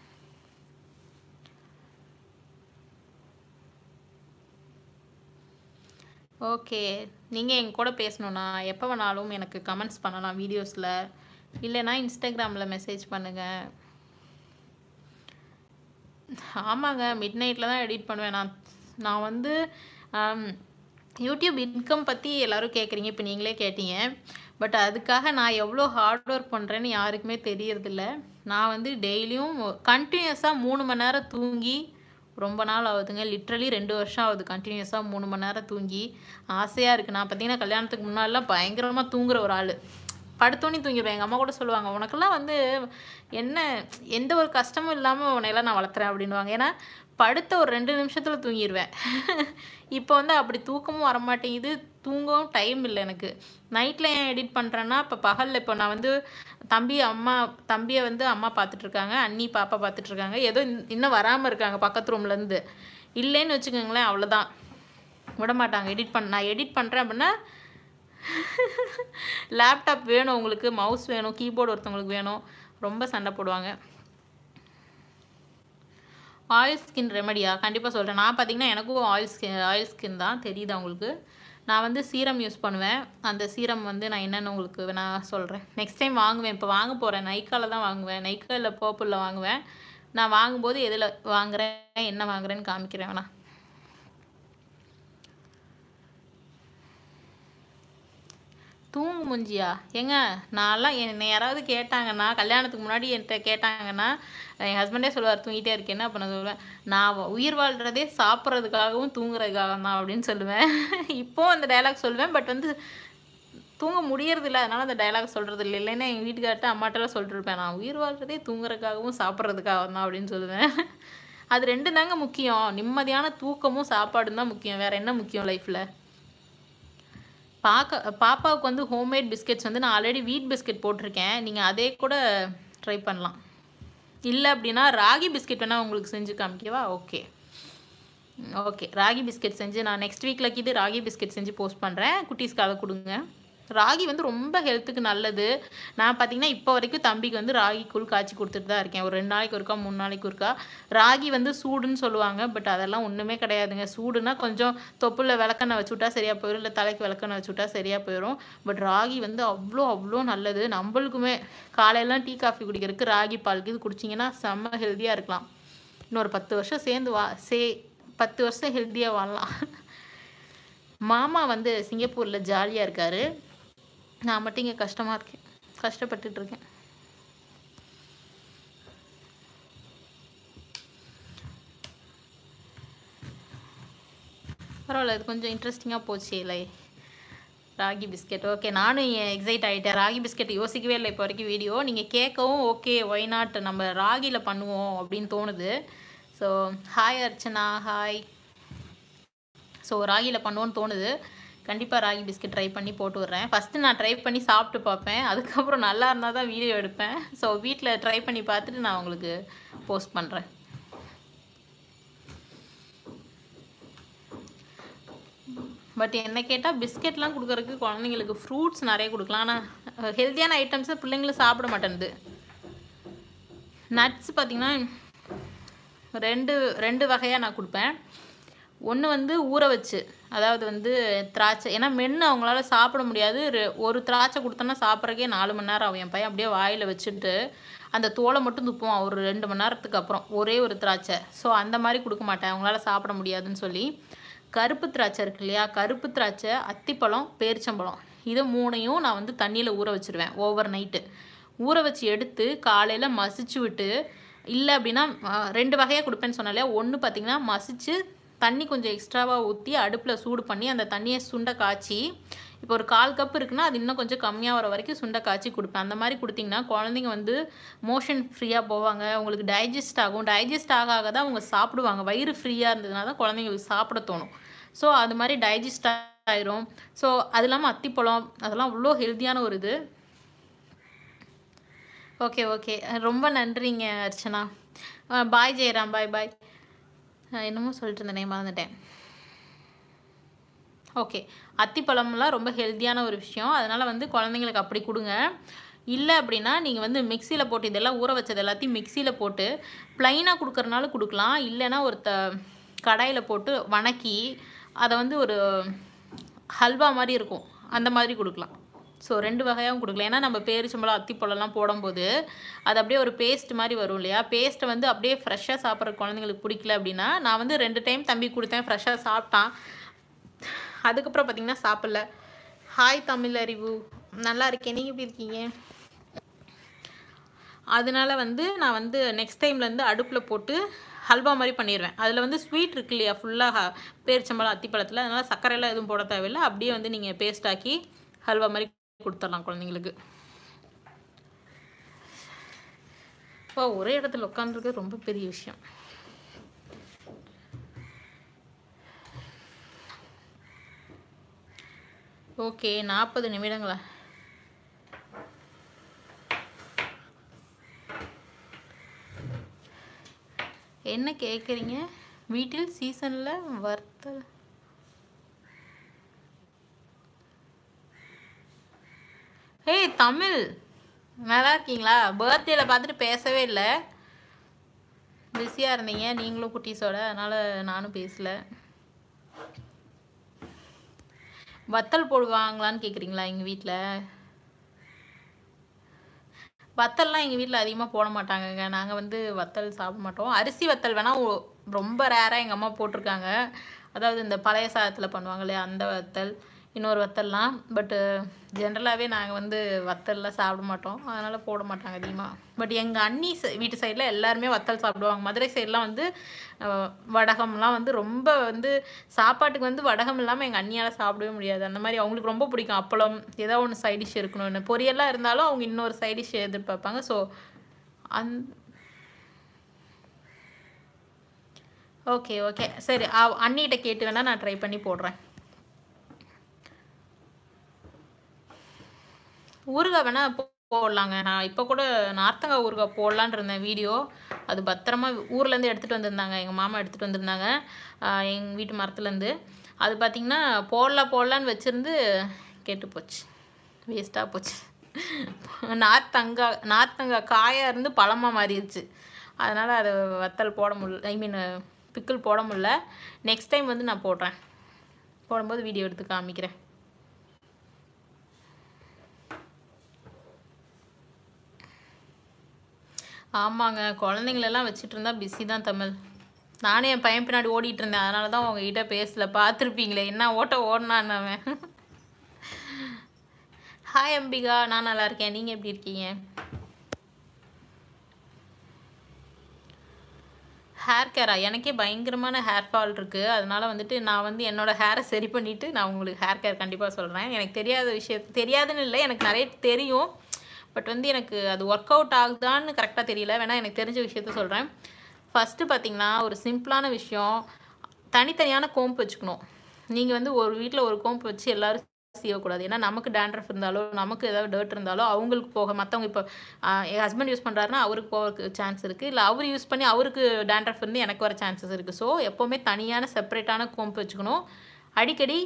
ஓகே நீங்கள் எங்க கூட பேசணுன்னா எப்போ வேணாலும் எனக்கு கமெண்ட்ஸ் பண்ணலாம் வீடியோஸில் இல்லைன்னா இன்ஸ்டாகிராமில் மெசேஜ் பண்ணுங்கள் ஆமாங்க மிட் நைட்டில் தான் எடிட் பண்ணுவேன் நான் நான் வந்து ஆம், யூடியூப் இன்கம் பற்றி எல்லோரும் கேட்குறீங்க இப்போ நீங்களே கேட்டீங்க பட் அதுக்காக நான் எவ்வளோ ஹார்ட் ஒர்க் பண்ணுறேன்னு யாருக்குமே தெரியறதில்ல நான் வந்து டெய்லியும் கண்டினியூஸாக மூணு மணி நேரம் தூங்கி ரொம்ப நாள் ஆகுதுங்க லிட்ரலி ரெண்டு வருஷம் ஆகுது கண்டினியூஸாக மூணு மணி நேரம் தூங்கி ஆசையாக இருக்குது நான் பார்த்தீங்கன்னா கல்யாணத்துக்கு முன்னாடிலாம் பயங்கரமாக தூங்குற ஒரு ஆள் படுத்தோன்னே தூங்கிடுவேன் எங்கள் அம்மா கூட சொல்லுவாங்க உனக்கெல்லாம் வந்து என்ன எந்த ஒரு கஷ்டமும் இல்லாமல் உன்னையெல்லாம் நான் வளர்த்துறேன் அப்படின்னுவாங்க ஏன்னா படுத்த ஒரு ரெண்டு நிமிஷத்தில் தூங்கிடுவேன் இப்போ வந்து அப்படி தூக்கமும் வர மாட்டேங்குது தூங்கவும் டைம் இல்லை எனக்கு நைட்டில் ஏன் எடிட் பண்ணுறேன்னா இப்போ பகலில் இப்போ நான் வந்து தம்பி அம்மா தம்பியை வந்து அம்மா பார்த்துட்ருக்காங்க அண்ணி பாப்பா பார்த்துட்ருக்காங்க ஏதோ இன்ன- இன்னும் வராமல் இருக்காங்க பக்கத்து ரூம்லேருந்து இல்லைன்னு வச்சுக்கோங்களேன் அவ்வளோதான் விட மாட்டாங்க எடிட் பண்ண நான் எடிட் பண்ணுறேன் அப்படின்னா லேப்டாப் வேணும் உங்களுக்கு மவுஸ் வேணும் கீபோர்டு ஒருத்தவங்களுக்கு வேணும் ரொம்ப சண்டை போடுவாங்க ஆயில் ஸ்கின் ரெமடியா கண்டிப்பாக சொல்கிறேன் நான் பார்த்தீங்கன்னா எனக்கும் ஆயில் ஸ்கின் ஆயில் ஸ்கின் தான் தெரியுது உங்களுக்கு நான் வந்து சீரம் யூஸ் பண்ணுவேன் அந்த சீரம் வந்து நான் என்னென்னு உங்களுக்கு நான் சொல்கிறேன் நெக்ஸ்ட் டைம் வாங்குவேன் இப்போ வாங்க போகிறேன் நைக்காவில் தான் வாங்குவேன் நைக்கா இல்லை பர்பிளில் வாங்குவேன் நான் வாங்கும்போது எதில் வாங்குறேன் என்ன வாங்குறேன்னு காமிக்கிறேன் வேணா தூங்கு முஞ்சியா ஏங்க நான்லாம் என்னை யாராவது கேட்டாங்கன்னா கல்யாணத்துக்கு முன்னாடி என்கிட்ட கேட்டாங்கன்னா என் ஹஸ்பண்டே சொல்லுவார் தூங்கிட்டே இருக்கேன்னு அப்போ நான் சொல்லுவேன் நான் வ- உயிர் வாழ்கிறதே சாப்பிட்றதுக்காகவும் தூங்குறதுக்காகவும் தான் அப்படின்னு சொல்லுவேன் இப்போவும் அந்த டயலாக் சொல்லுவேன் பட் வந்து தூங்க முடியறதில்ல அதனால அந்த டயலாக் சொல்கிறது இல்லை இல்லைன்னா எங்கள் வீட்டுக்கார்ட்ட அம்மாட்டெல்லாம் சொல்லிட்டு இருப்பேன் நான் உயிர் வாழ்கிறதே தூங்குறதுக்காகவும் சாப்பிட்றதுக்காகவும் தான் அப்படின்னு சொல்லுவேன் அது ரெண்டு தாங்க முக்கியம் நிம்மதியான தூக்கமும் சாப்பாடும் தான் முக்கியம் வேறு என்ன முக்கியம் லைஃப்பில் பார்க்க பாப்பாவுக்கு வந்து ஹோம்மேட் பிஸ்கெட்ஸ் வந்து நான் ஆல்ரெடி வீட் பிஸ்கெட் போட்டிருக்கேன் நீங்கள் அதே கூட ட்ரை பண்ணலாம் இல்லை அப்படின்னா ராகி பிஸ்கெட் வேணால் உங்களுக்கு செஞ்சு காமிக்கவா ஓகே ஓகே ராகி பிஸ்கெட் செஞ்சு நான் நெக்ஸ்ட் வீக்கில் இது ராகி பிஸ்கெட் செஞ்சு போஸ்ட் பண்ணுறேன் குட்டீஸ்க்காக கொடுங்க ராகி வந்து ரொம்ப ஹெல்த்துக்கு நல்லது நான் பார்த்தீங்கன்னா இப்போ வரைக்கும் தம்பிக்கு வந்து ராகி கூழ் காய்ச்சி கொடுத்துட்டு தான் இருக்கேன் ஒரு ரெண்டு நாளைக்கு ஒருக்கா மூணு நாளைக்கு ஒருக்கா ராகி வந்து சூடுன்னு சொல்லுவாங்க பட் அதெல்லாம் ஒன்றுமே கிடையாதுங்க சூடுனா கொஞ்சம் தொப்புல விளக்கெண்ணெய் வச்சு விட்டா சரியாக போயிடும் இல்லை தலைக்கு விளக்கெண்ணெய் வச்சு விட்டா சரியாக போயிடும் பட் ராகி வந்து அவ்வளோ அவ்வளோ நல்லது நம்மளுக்குமே காலையெல்லாம் டீ காஃபி குடிக்கிறதுக்கு ராகி பாலுக்கு இது குடிச்சிங்கன்னா செம்ம ஹெல்த்தியாக இருக்கலாம் இன்னொரு பத்து வருஷம் சேர்ந்து வா சே பத்து வருஷம் ஹெல்த்தியாக வாழலாம் மாமா வந்து சிங்கப்பூரில் ஜாலியாக இருக்காரு நான் மட்டும் இங்கே கஷ்டமாக இருக்கேன் கஷ்டப்பட்டுட்டு இருக்கேன் பரவாயில்ல இது கொஞ்சம் இன்ட்ரெஸ்டிங்காக போச்சு இல்லை ராகி பிஸ்கெட் ஓகே நானும் எக்ஸைட் ஆகிட்டேன் ராகி பிஸ்கெட் யோசிக்கவே இல்லை இப்போ வரைக்கும் வீடியோ நீங்கள் கேட்கவும் ஓகே ஒய் நாட் நம்ம ராகியில் பண்ணுவோம் அப்படின்னு தோணுது so hi Archana hi so ராகியில் பண்ணுவோன்னு தோணுது கண்டிப்பாக ராகி பிஸ்கெட் ட்ரை பண்ணி போட்டு விட்றேன் ஃபஸ்ட்டு நான் ட்ரை பண்ணி சாப்பிட்டு பார்ப்பேன் அதுக்கப்புறம் நல்லா இருந்தால் தான் வீடியோ எடுப்பேன் ஸோ வீட்டில் ட்ரை பண்ணி பார்த்துட்டு நான் உங்களுக்கு போஸ்ட் பண்ணுறேன் பட் என்ன கேட்டால் பிஸ்கெட்லாம் கொடுக்கறதுக்கு குழந்தைங்களுக்கு ஃப்ரூட்ஸ் நிறைய கொடுக்கலாம் ஆனால் ஹெல்த்தியான ஐட்டம்ஸை பிள்ளைங்களும் சாப்பிட மாட்டேன்து நட்ஸ் பார்த்திங்கன்னா ரெண்டு ரெண்டு வகையாக நான் கொடுப்பேன் ஒன்று வந்து ஊற வச்சு அதாவது வந்து திராட்சை ஏன்னா மென்று அவங்களால சாப்பிட முடியாது ரெ- ஒரு திராட்சை கொடுத்தோன்னா சாப்பிட்றக்கே நாலு மணி நேரம் ஆகும் என் பையன் அப்படியே வாயில் வச்சுட்டு அந்த தோலை மட்டும் துப்புவான் ஒரு ரெண்டு மணி நேரத்துக்கு அப்புறம் ஒரே ஒரு திராட்சை ஸோ அந்த மாதிரி கொடுக்க மாட்டேன் அவங்களால சாப்பிட முடியாதுன்னு சொல்லி கருப்பு திராட்சை இருக்கு இல்லையா கருப்பு திராட்சை அத்திப்பழம் பேரிச்சம்பழம் இதை மூணையும் நான் வந்து தண்ணியில் ஊற வச்சிருவேன் ஓவர் நைட்டு ஊற வச்சு எடுத்து காலையில் மசிச்சு விட்டு இல்லை அப்படின்னா அஹ், ரெண்டு வகையாக கொடுப்பேன்னு சொன்னாலே ஒன்று பார்த்தீங்கன்னா மசிச்சு தண்ணி கொஞ்சம் எக்ஸ்ட்ராவாக ஊற்றி அடுப்பில் சூடு பண்ணி அந்த தண்ணியை சுண்டை காய்ச்சி இப்போ ஒரு கால் கப் இருக்குன்னா அது இன்னும் கொஞ்சம் கம்மியாக வர வரைக்கும் சுண்டை காய்ச்சி கொடுப்பேன் அந்த மாதிரி கொடுத்தீங்கன்னா குழந்தைங்க வந்து மோஷன் ஃப்ரீயாக போவாங்க அவங்களுக்கு டைஜஸ்ட் ஆகும் டைஜஸ்ட் ஆக ஆக தான் அவங்க சாப்பிடுவாங்க வயிறு ஃப்ரீயாக இருந்ததுனால தான் குழந்தைங்களுக்கு சாப்பிட தோணும் ஸோ அது மாதிரி டைஜஸ்ட் ஆயிரும் ஸோ அது இல்லாமல் அத்திப்பழம் அதெல்லாம் அவ்வளோ ஹெல்த்தியான ஒரு இது ஓகே ஓகே ரொம்ப நன்றிங்க அர்ச்சனா பாய் ஜெயராம் பாய் பாய் என்னமோ சொல்லிட்டு இருந்தேனே மறந்துட்டேன் ஓகே அத்திப்பழம்லாம் ரொம்ப ஹெல்த்தியான ஒரு விஷயம் அதனால் வந்து குழந்தைங்களுக்கு அப்படி கொடுங்க இல்லை அப்படின்னா நீங்கள் வந்து மிக்சியில் போட்டு இதெல்லாம் ஊற வச்சது எல்லாத்தையும் மிக்சியில் போட்டு ப்ளைனாக கொடுக்கறனால கொடுக்கலாம் இல்லைன்னா ஒரு த கடாயில் போட்டு வணக்கி அதை வந்து ஒரு ஹல்வா மாதிரி இருக்கும் அந்த மாதிரி கொடுக்கலாம் ஸோ ரெண்டு வகையாகவும் கொடுக்கலாம் ஏன்னா நம்ம பேரிச்சம்பழம் அத்திப்பழம்லாம் போடும்போது அது அப்படியே ஒரு பேஸ்ட் மாதிரி வரும் இல்லையா பேஸ்ட்டை வந்து அப்படியே ஃப்ரெஷ்ஷாக சாப்பிட்ற குழந்தைங்களுக்கு பிடிக்கல அப்படின்னா நான் வந்து ரெண்டு டைம் தம்பி கொடுத்தேன் ஃப்ரெஷ்ஷாக சாப்பிட்டான் அதுக்கப்புறம் பார்த்தீங்கன்னா சாப்பிடல ஹாய் தமிழ் அறிவு நல்லா இருக்கேன் நீங்கள் எப்படி இருக்கீங்க அதனால வந்து நான் வந்து நெக்ஸ்ட் டைம்லேருந்து அடுப்பில் போட்டு ஹல்வா மாதிரி பண்ணிடுவேன் அதில் வந்து ஸ்வீட் இருக்கு இல்லையா ஃபுல்லாக பேரிச்சம்பழம் அத்திப்பழத்தில் அதனால் சர்க்கரையெல்லாம் எதுவும் போட தேவையில்லை அப்படியே வந்து நீங்கள் பேஸ்ட் ஆக்கி ஹல்வா மாதிரி கொடுத்துடலாம் குழந்தைங்களுக்கு இப்போ ஒரே இடத்துல உட்காந்துருக்கிறது ரொம்ப பெரிய விஷயம் ஓகே நாற்பது நிமிடங்களா என்ன கேட்குறீங்க வீட்டில் சீசனில் வறுத்தல் ஏய் தமிழ் நல்லா இருக்கீங்களா பர்த்டேல பார்த்துட்டு பேசவே இல்லை பிஸியாக இருந்தீங்க நீங்களும் குட்டீஸோட அதனால் நானும் பேசல வத்தல் போடுவாங்களான்னு கேட்குறீங்களா எங்கள் வீட்டில் வத்தல்லாம் எங்கள் வீட்டில் அதிகமாக போட மாட்டாங்கங்க நாங்கள் வந்து வத்தல் சாப்பிட மாட்டோம் அரிசி வத்தல் வேணால் ஒ- ரொம்ப ரேராக எங்கள் அம்மா போட்டிருக்காங்க அதாவது இந்த பழைய சாதத்தில் பண்ணுவாங்க இல்லையா அந்த வத்தல் இன்னொரு வத்தல்லாம் பட்டு ஜென்ரலாகவே நாங்கள் வந்து வத்தல்லாம் சாப்பிட மாட்டோம் அதனால் போட மாட்டாங்க அதிகமாக பட் எங்கள் அண்ணி ச- வீட்டு சைடில் எல்லாருமே வத்தல் சாப்பிடுவாங்க மதுரை சைட்லாம் வந்து அஹ், வடகம்லாம் வந்து ரொம்ப வந்து சாப்பாட்டுக்கு வந்து வடகம் இல்லாமல் எங்கள் அண்ணியால் சாப்பிடவே முடியாது அந்த மாதிரி அவங்களுக்கு ரொம்ப பிடிக்கும் அப்பளம் ஏதோ ஒன்று சைட் டிஷ் இருக்கணும்னு பொரியலாக இருந்தாலும் அவங்க இன்னொரு சைட் டிஷ் எதிர்பார்ப்பாங்க ஸோ அந் ஓகே ஓகே சரி அவ- அண்ணிகிட்ட கேட்டு வேணால் நான் ட்ரை பண்ணி போடுறேன் ஊறுகாய் வேணால் போ- போடலாங்க நான் இப்போ கூட நார்த்தங்காய் ஊறுகாய் போடலான்னு இருந்தேன் வீடியோ அது பத்திரமா ஊர்லேருந்து எடுத்துகிட்டு வந்திருந்தாங்க எங்கள் மாமா எடுத்துகிட்டு வந்திருந்தாங்க எங்கள் வீட்டு மரத்துலேருந்து அது பார்த்திங்கன்னா போடலாம் போடலான்னு வச்சுருந்து கெட்டு போச்சு வேஸ்ட்டாக போச்சு நார்த்தங்காய் நார்த்தங்காய் காயாக இருந்து பழமாக மாறிடுச்சு அதனால் அது வத்தல் போட முடியல ஐ மீன் பிக்கிள் போட முடியல நெக்ஸ்ட் டைம் வந்து நான் போடுறேன் போடும்போது வீடியோ எடுத்து காமிக்கிறேன் ஆமாங்க குழந்தைங்களெல்லாம் வச்சுட்டு இருந்தா பிஸி தான் தமிழ் நானே என் பையன் பின்னாடி ஓடிட்டு இருந்தேன் அதனால தான் உங்ககிட்ட பேசல பார்த்துருப்பீங்களே என்ன ஓட்ட ஓடினான்னு அவன் ஹாய் அம்பிகா நான் நல்லா இருக்கேன் நீங்கள் எப்படி இருக்கீங்க ஹேர் கேரா எனக்கே பயங்கரமான ஹேர் ஃபால் இருக்குது அதனால வந்துட்டு நான் வந்து என்னோட ஹேரை சரி பண்ணிவிட்டு நான் உங்களுக்கு ஹேர் கேர் கண்டிப்பாக சொல்கிறேன் எனக்கு தெரியாத விஷயம் தெரியாதுன்னு இல்லை எனக்கு நிறைய தெரியும் பட் வந்து எனக்கு அது ஒர்க் அவுட் ஆகுதான்னு கரெக்டாக தெரியல வேணால் எனக்கு தெரிஞ்ச விஷயத்த சொல்கிறேன் ஃபஸ்ட்டு பார்த்தீங்கன்னா ஒரு சிம்பிளான விஷயம் தனித்தனியான கோம்பு வச்சுக்கணும் நீங்கள் வந்து ஒரு வீட்டில் ஒரு கோம்பு வச்சு எல்லாரும் சீவக்கூடாது ஏன்னா நமக்கு டேண்ட்ரஃப் இருந்தாலோ நமக்கு ஏதாவது டர்ட் இருந்தாலோ அவங்களுக்கு போக மற்றவங்க இப்போ ஆஹ், என் ஹஸ்பண்ட் யூஸ் பண்ணுறாருன்னா அவருக்கு போகிறதுக்கு சான்ஸ் இருக்குது இல்லை அவர் யூஸ் பண்ணி அவருக்கு டேண்ட்ரஃப் இருந்து எனக்கு வர சான்சஸ் இருக்குது ஸோ எப்போவுமே தனியான செப்பரேட்டான கோம்பு வச்சுக்கணும் அடிக்கடி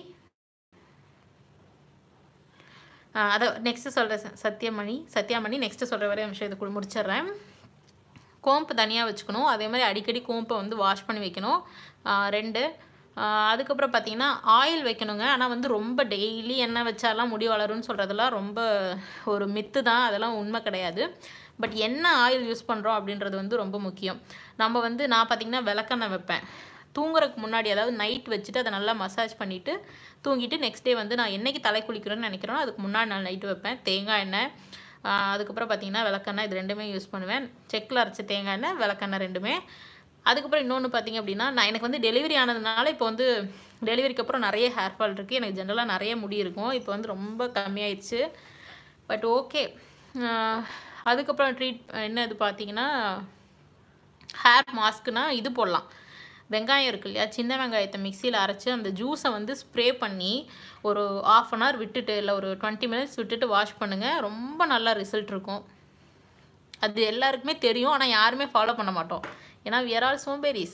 ஆஹ், அதை நெக்ஸ்ட்டு சொல்கிறேன் சத்யமணி சத்யாமணி நெக்ஸ்ட்டு சொல்கிற வரை நிமிஷம் இதை முடிச்சிடுறேன் கோம்பு தனியாக வச்சுக்கணும் அதே மாதிரி அடிக்கடி கோம்பை வந்து வாஷ் பண்ணி வைக்கணும் ஆஹ் ரெண்டு ஆஹ் அதுக்கப்புறம் பார்த்தீங்கன்னா ஆயில் வைக்கணுங்க ஆனால் வந்து ரொம்ப டெய்லி எண்ணெய் வச்சாலாம் முடி வளரும்னு சொல்கிறதெல்லாம் ரொம்ப ஒரு மித்து தான் அதெல்லாம் உண்மை கிடையாது பட் என்ன ஆயில் யூஸ் பண்ணுறோம் அப்படின்றது வந்து ரொம்ப முக்கியம் நம்ம வந்து நான் பார்த்திங்கன்னா விளக்கெண்ணெய் வைப்பேன் தூங்குறதுக்கு முன்னாடி அதாவது நைட் வச்சுட்டு அதை நல்லா மசாஜ் பண்ணிவிட்டு தூங்கிட்டு நெக்ஸ்ட் டே வந்து நான் என்னைக்கு தலை குளிக்கிறேன்னு நினைக்கிறேனோ அதுக்கு முன்னாடி நான் நைட்டு வைப்பேன் தேங்காய் எண்ணெய் ஆஹ் அதுக்கப்புறம் பார்த்தீங்கன்னா விளக்கெண்ணெய் இது ரெண்டுமே யூஸ் பண்ணுவேன் செக்கில் அரைச்ச தேங்காய் எண்ணெய் விளக்கெண்ணெய் ரெண்டுமே அதுக்கப்புறம் இன்னொன்று பார்த்தீங்க அப்படின்னா நான் எனக்கு வந்து டெலிவரி ஆனதுனால இப்போ வந்து டெலிவரிக்கு அப்புறம் நிறைய ஹேர் ஃபால் இருக்குது எனக்கு ஜென்ரலாக நிறைய முடி இருக்கும் இப்போ வந்து ரொம்ப கம்மியாயிடுச்சு பட் ஓகே அதுக்கப்புறம் ட்ரீட் என்ன இது பார்த்தீங்கன்னா ஹேர் மாஸ்க்குனா இது போடலாம் வெங்காயம் இருக்கு இல்லையா சின்ன வெங்காயத்தை மிக்சியில் அரைச்சி அந்த ஜூஸை வந்து ஸ்ப்ரே பண்ணி ஒரு ஆஃப் அன் ஹவர் விட்டுட்டு இல்லை ஒரு டுவெண்ட்டி மினிட்ஸ் விட்டுட்டு வாஷ் பண்ணுங்கள் ரொம்ப நல்ல ரிசல்ட் இருக்கும் அது எல்லாருக்குமே தெரியும் ஆனால் யாருமே ஃபாலோ பண்ண மாட்டோம் ஏன்னா we are all சோம்பேறிஸ்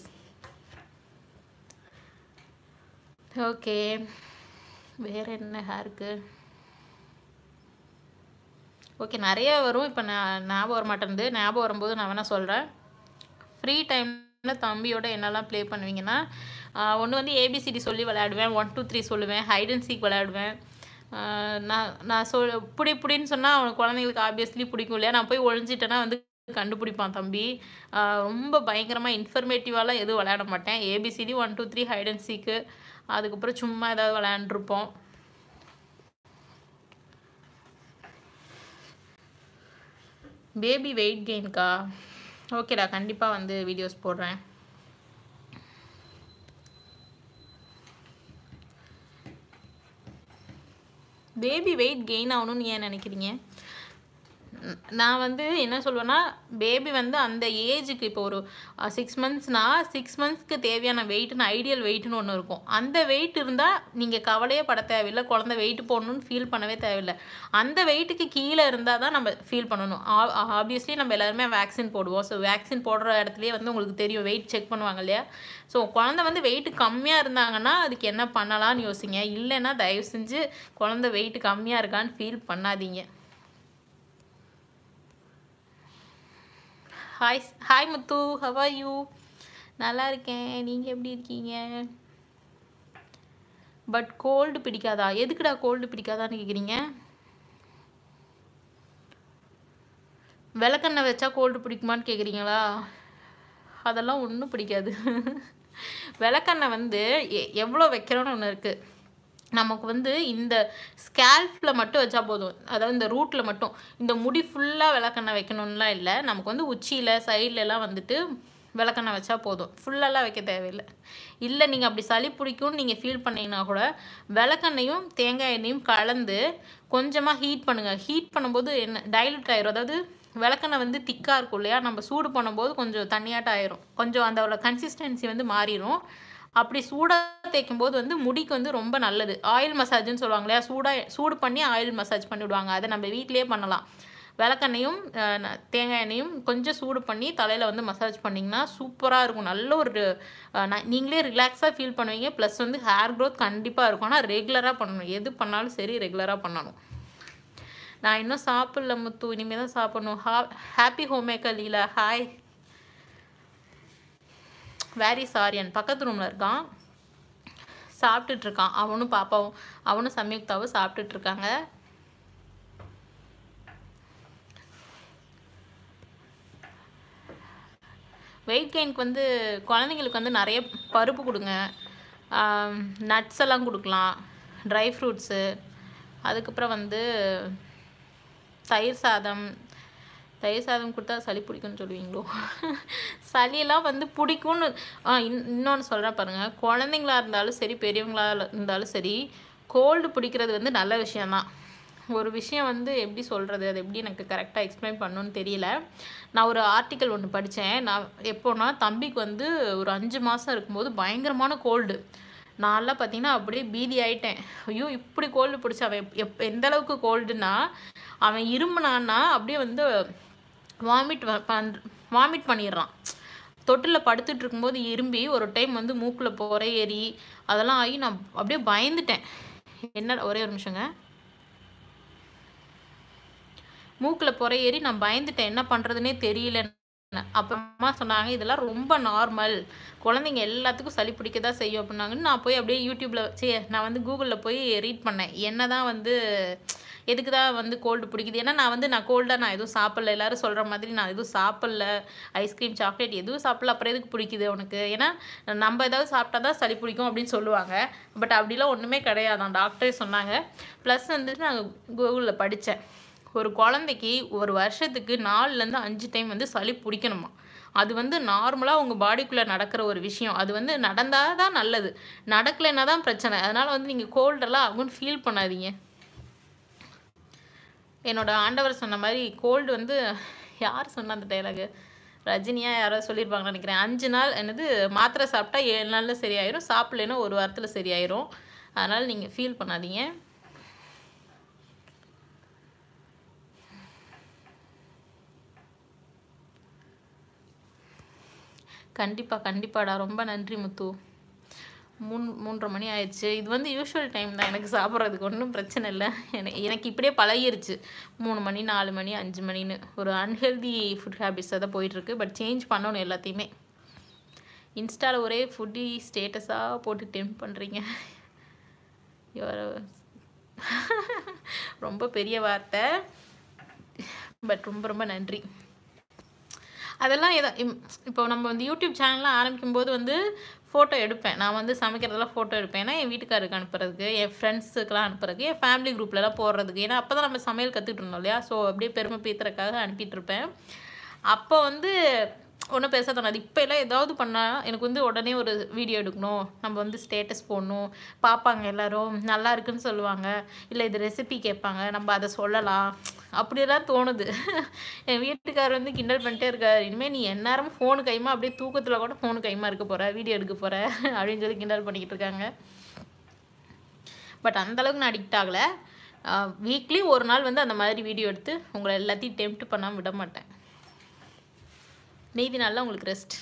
ஓகே வேறு என்ன ஹேருக்கு ஓகே நிறைய வரும் இப்போ நான் ஞாபகம் வர மாட்டேங்குது ஞாபகம் வரும்போது நான் வேணால் சொல்கிறேன் ஃப்ரீ டைமில் தம்பியோட என்னெல்லாம் ப்ளே பண்ணுவீங்கன்னா ஒன்று வந்து ஏபிசிடி சொல்லி விளையாடுவேன் ஒன் டூ த்ரீ சொல்லுவேன் ஹைட் அண்ட் சீக் விளையாடுவேன் ஆஹ் நான் நான் சொல் புடி புடின்னு சொன்னால் அவனுக்கு குழந்தைங்களுக்கு ஆப்வியஸ்லி பிடிக்கும் இல்லையா நான் போய் ஒளிஞ்சிட்டேன்னா வந்து கண்டுபிடிப்பான் தம்பி ஆஹ் ரொம்ப பயங்கரமாக இன்ஃபர்மேட்டிவாலாம் எதுவும் விளையாட மாட்டேன் A B C D one two three hide and seek அதுக்கப்புறம் சும்மா ஏதாவது விளையாண்டுருப்போம் பேபி வெயிட் கெயின்க்கா ஓகேடா கண்டிப்பாக வந்து வீடியோஸ் போடுறேன் பேபி வெயிட் கெயின் ஆகணும்னு ஏன் நினைக்கிறீங்க ந- நான் வந்து என்ன சொல்லுவேன்னா பேபி வந்து அந்த ஏஜுக்கு இப்போ ஒரு சிக்ஸ் மந்த்ஸ்னா சிக்ஸ் மந்த்ஸ்க்கு தேவையான வெயிட்னு ஐடியல் வெயிட்னு ஒன்று இருக்கும் அந்த வெயிட் இருந்தால் நீங்கள் கவலையே பட தேவையில்லை குழந்தை வெயிட் போடணும்னு ஃபீல் பண்ணவே தேவையில்லை அந்த வெயிட்டுக்கு கீழே இருந்தால் தான் நம்ம ஃபீல் பண்ணணும் ஆப்வியஸ்லி நம்ம எல்லாருமே வேக்சின் போடுவோம் ஸோ வேக்சின் போடுற இடத்துலயே வந்து உங்களுக்கு தெரியும் வெயிட் செக் பண்ணுவாங்க இல்லையா ஸோ குழந்தை வந்து வெயிட் கம்மியாக இருந்தாங்கன்னா அதுக்கு என்ன பண்ணலாம்னு யோசிங்க இல்லைன்னா தயவு செஞ்சு குழந்தை வெயிட் கம்மியாக இருக்கான்னு ஃபீல் பண்ணாதீங்க hi hi Muthu how are you நல்லா இருக்கேன் நீங்கள் எப்படி இருக்கீங்க பட் கோல்டு பிடிக்காதா எதுக்குடா கோல்டு பிடிக்காதான்னு கேட்குறீங்க விளக்கெண்ணெய் வச்சா கோல்டு பிடிக்குமான்னு கேட்குறீங்களா அதெல்லாம் ஒன்றும் பிடிக்காது விளக்கெண்ணெய் வந்து எ- எவ்வளோ வைக்கிறோன்னு ஒன்று இருக்குது நமக்கு வந்து இந்த ஸ்கேல்ஃபில் மட்டும் வச்சா போதும் அதாவது இந்த ரூட்டில் மட்டும் இந்த முடி ஃபுல்லாக விளக்கெண்ணெய் வைக்கணும்லாம் இல்லை நமக்கு வந்து உச்சியில் சைட்லலாம் வந்துட்டு விளக்கெண்ணெய் வச்சா போதும் ஃபுல்லெல்லாம் வைக்க தேவையில்லை இல்லை நீங்கள் அப்படி சளி பிடிக்கும்னு நீங்கள் ஃபீல் பண்ணீங்கன்னா கூட விளக்கெண்ணையும் தேங்காய் எண்ணெயும் கலந்து கொஞ்சமாக ஹீட் பண்ணுங்கள் ஹீட் பண்ணும்போது என்ன டைலூட் ஆயிரும் அதாவது விளக்கெண்ணெய் வந்து திக்காக இருக்கும் இல்லையா நம்ம சூடு பண்ணும்போது கொஞ்சம் தண்ணியாட்டம் ஆயிரும் கொஞ்சம் அதோட கன்சிஸ்டன்சி வந்து மாறிடும் அப்படி சூடாக தேய்க்கும் போது வந்து முடிக்கு வந்து ரொம்ப நல்லது ஆயில் மசாஜ்னு சொல்லுவாங்க இல்லையா சூடாக சூடு பண்ணி ஆயில் மசாஜ் பண்ணி விடுவாங்க அதை நம்ம வீட்டிலேயே பண்ணலாம் விளக்கெண்ணையும் அஹ், ந- தேங்காய் எண்ணெயும் கொஞ்சம் சூடு பண்ணி தலையில் வந்து மசாஜ் பண்ணிங்கன்னா சூப்பராக இருக்கும் நல்ல ஒரு அஹ், ந- நீங்களே ரிலாக்ஸாக ஃபீல் பண்ணுவீங்க ப்ளஸ் வந்து ஹேர் க்ரோத் கண்டிப்பாக இருக்கும் ஆனால் ரெகுலராக பண்ணணும் எது பண்ணாலும் சரி ரெகுலராக பண்ணணும் நான் இன்னும் சாப்பிடல முத்து இனிமேல் தான் சாப்பிடணும் ஹா happy home maker Leela hi வேரி சாரியன் பக்கத்து ரூமில் இருக்கான் சாப்பிட்டுட்டு இருக்கான் அவனும் பாப்பாவும் அவனும் சம்யுக்தாவும் சாப்பிட்டுட்டு இருக்காங்க வெயிட் கெயின்க்கு வந்து குழந்தைங்களுக்கு வந்து நிறைய பருப்பு கொடுங்க நட்ஸ் எல்லாம் கொடுக்கலாம் ட்ரை ஃப்ரூட்ஸு அதுக்கப்புறம் வந்து தயிர் சாதம் தயிர் சாதம் கொடுத்தா சளி பிடிக்கும்னு சொல்லுவீங்களோ சளியெல்லாம் வந்து பிடிக்கும்னு ஆ இன் இன்னொன்று சொல்கிறேன் பாருங்கள் குழந்தைங்களா இருந்தாலும் சரி பெரியவங்களா இருந்தாலும் சரி கோல்டு பிடிக்கிறது வந்து நல்ல விஷயம்தான் ஒரு விஷயம் வந்து எப்படி சொல்கிறது அது எப்படி எனக்கு கரெக்டாக எக்ஸ்பிளைன் பண்ணணும்னு தெரியல நான் ஒரு ஆர்டிக்கல் ஒன்று படித்தேன் நான் எப்போன்னா தம்பிக்கு வந்து ஒரு அஞ்சு மாதம் இருக்கும்போது பயங்கரமான கோல்டு நான்லாம் பார்த்தீங்கன்னா அப்படியே பீதி ஆயிட்டேன் ஐயோ இப்படி கோல்டு பிடிச்ச அவன் எப் எப் எந்த அளவுக்கு கோல்டுனா அவன் இருமுனான்னா அப்படியே வந்து வாமிட் பண் வாமிட் பண்ணிடுறான் தொட்டில் படுத்துட்டு இருக்கும்போது இரும்பி ஒரு டைம் வந்து மூக்கில் போகிற ஏறி அதெல்லாம் ஆகி நான் அப்படியே பயந்துட்டேன் என்ன ஒரே ஒரு நிமிஷங்க மூக்கில் புற ஏறி நான் பயந்துட்டேன் என்ன பண்ணுறதுனே தெரியல அப்புறமா சொன்னாங்க இதெல்லாம் ரொம்ப நார்மல் குழந்தைங்க எல்லாத்துக்கும் சளி பிடிக்க தான் செய்யும் அப்படின்னாங்கன்னு நான் போய் அப்படியே யூடியூப்பில் சே நான் வந்து கூகுளில் போய் ரீட் பண்ணேன் என்ன தான் வந்து எதுக்கு தான் வந்து கோல்டு பிடிக்குது ஏன்னா நான் வந்து நான் கோல்டாக நான் எதுவும் சாப்பிடல எல்லாரும் சொல்கிற மாதிரி நான் எதுவும் சாப்பிடல ஐஸ்கிரீம் சாக்லேட் எதுவும் சாப்பிடல அப்புறம் எதுக்கு பிடிக்குது உனக்கு ஏன்னா நம்ம ஏதாவது சாப்பிட்டா தான் சளி பிடிக்கும் அப்படின்னு சொல்லுவாங்க பட் அப்படிலாம் ஒன்றுமே கிடையாதான் டாக்டரே சொன்னாங்க ப்ளஸ் வந்துட்டு நான் கூகுளில் படித்தேன் ஒரு குழந்தைக்கு ஒரு வருஷத்துக்கு நாலுலேருந்து அஞ்சு டைம் வந்து சளி பிடிக்கணுமா அது வந்து நார்மலாக உங்கள் பாடிக்குள்ளே நடக்கிற ஒரு விஷயம் அது வந்து நடந்தால் தான் நல்லது நடக்கலைன்னா தான் பிரச்சனை அதனால் வந்து நீங்கள் கோல்டெல்லாம் ஆகும்னு ஃபீல் பண்ணாதீங்க என்னோட ஆண்டவர் சொன்ன மாதிரி கோல்டு வந்து யார் சொன்ன அந்த டைலாகு ரஜினியா யாரோ சொல்லியிருப்பாங்கன்னு நினைக்கிறேன் அஞ்சு நாள் என்னது மாத்திரை சாப்பிட்டா ஏழு நாளில் சரியாயிரும் சாப்பிட்லேன்னா ஒரு வாரத்தில் சரியாயிரும் அதனால் நீங்கள் ஃபீல் பண்ணாதீங்க கண்டிப்பாக கண்டிப்பாடா ரொம்ப நன்றி முத்து மூணு மூன்றரை மணி ஆயிடுச்சு இது வந்து யூஷுவல் டைம் தான் எனக்கு சாப்பிட்றதுக்கு ஒன்றும் பிரச்சனை இல்லை எனக்கு எனக்கு இப்படியே பழகிருச்சு மூணு மணி நாலு மணி அஞ்சு மணின்னு ஒரு அன்ஹெல்தி ஃபுட் ஹேபிட்ஸாக தான் போயிட்டுருக்கு பட் சேஞ்ச் பண்ணணும் எல்லாத்தையுமே இன்ஸ்டாவில் ஒரே ஃபுட்டி ஸ்டேட்டஸாக போட்டு டெம்ப் பண்ணுறீங்க ரொம்ப பெரிய வார்த்தை பட் ரொம்ப ரொம்ப நன்றி அதெல்லாம் எதோ இம் இப்போ நம்ம வந்து யூடியூப் சேனல்லாம் ஆரம்பிக்கும்போது வந்து ஃபோட்டோ எடுப்பேன் நான் வந்து சமைக்கிறதெல்லாம் ஃபோட்டோ எடுப்பேன் ஏன்னா என் வீட்டுக்காருக்கு அனுப்புறதுக்கு என் ஃப்ரெண்ட்ஸுக்கெலாம் அனுப்புறதுக்கு என் ஃபேமிலி குரூப்லலாம் போடுறதுக்கு ஏன்னா அப்போ தான் நம்ம சமையல் கற்றுக்கிட்டு இருந்தோம் இல்லையா ஸோ அப்படியே பெருமை பீத்துறதுக்காக அனுப்பிட்டு இருப்பேன் அப்போ வந்து ஒன்றும் பேச தோணாது இப்போ எல்லாம் ஏதாவது பண்ணால் எனக்கு வந்து உடனே ஒரு வீடியோ எடுக்கணும் நம்ம வந்து ஸ்டேட்டஸ் போடணும் பார்ப்பாங்க எல்லாரும் நல்லா இருக்குன்னு சொல்லுவாங்க இல்லை இது ரெசிபி கேட்பாங்க நம்ம அதை சொல்லலாம் அப்படியெல்லாம் தோணுது என் வீட்டுக்காரர் வந்து கிண்டல் பண்ணிட்டே இருக்காரு இனிமேல் நீ எந்நேரமும் ஃபோனு கைமா அப்படியே தூக்கத்தில் கூட ஃபோனு கைமா இருக்க போகிற வீடியோ எடுக்க போகிற அப்படின்னு சொல்லி கிண்டல் பண்ணிக்கிட்டு இருக்காங்க பட் அந்தளவுக்கு நான் அடிக்ட் ஆகலை வீக்லி ஒரு நாள் வந்து அந்த மாதிரி வீடியோ எடுத்து உங்களை எல்லாத்தையும் டெம்ப்ட் பண்ணாமல் விட மாட்டேன் மீதி நாளில் உங்களுக்கு ரெஸ்ட்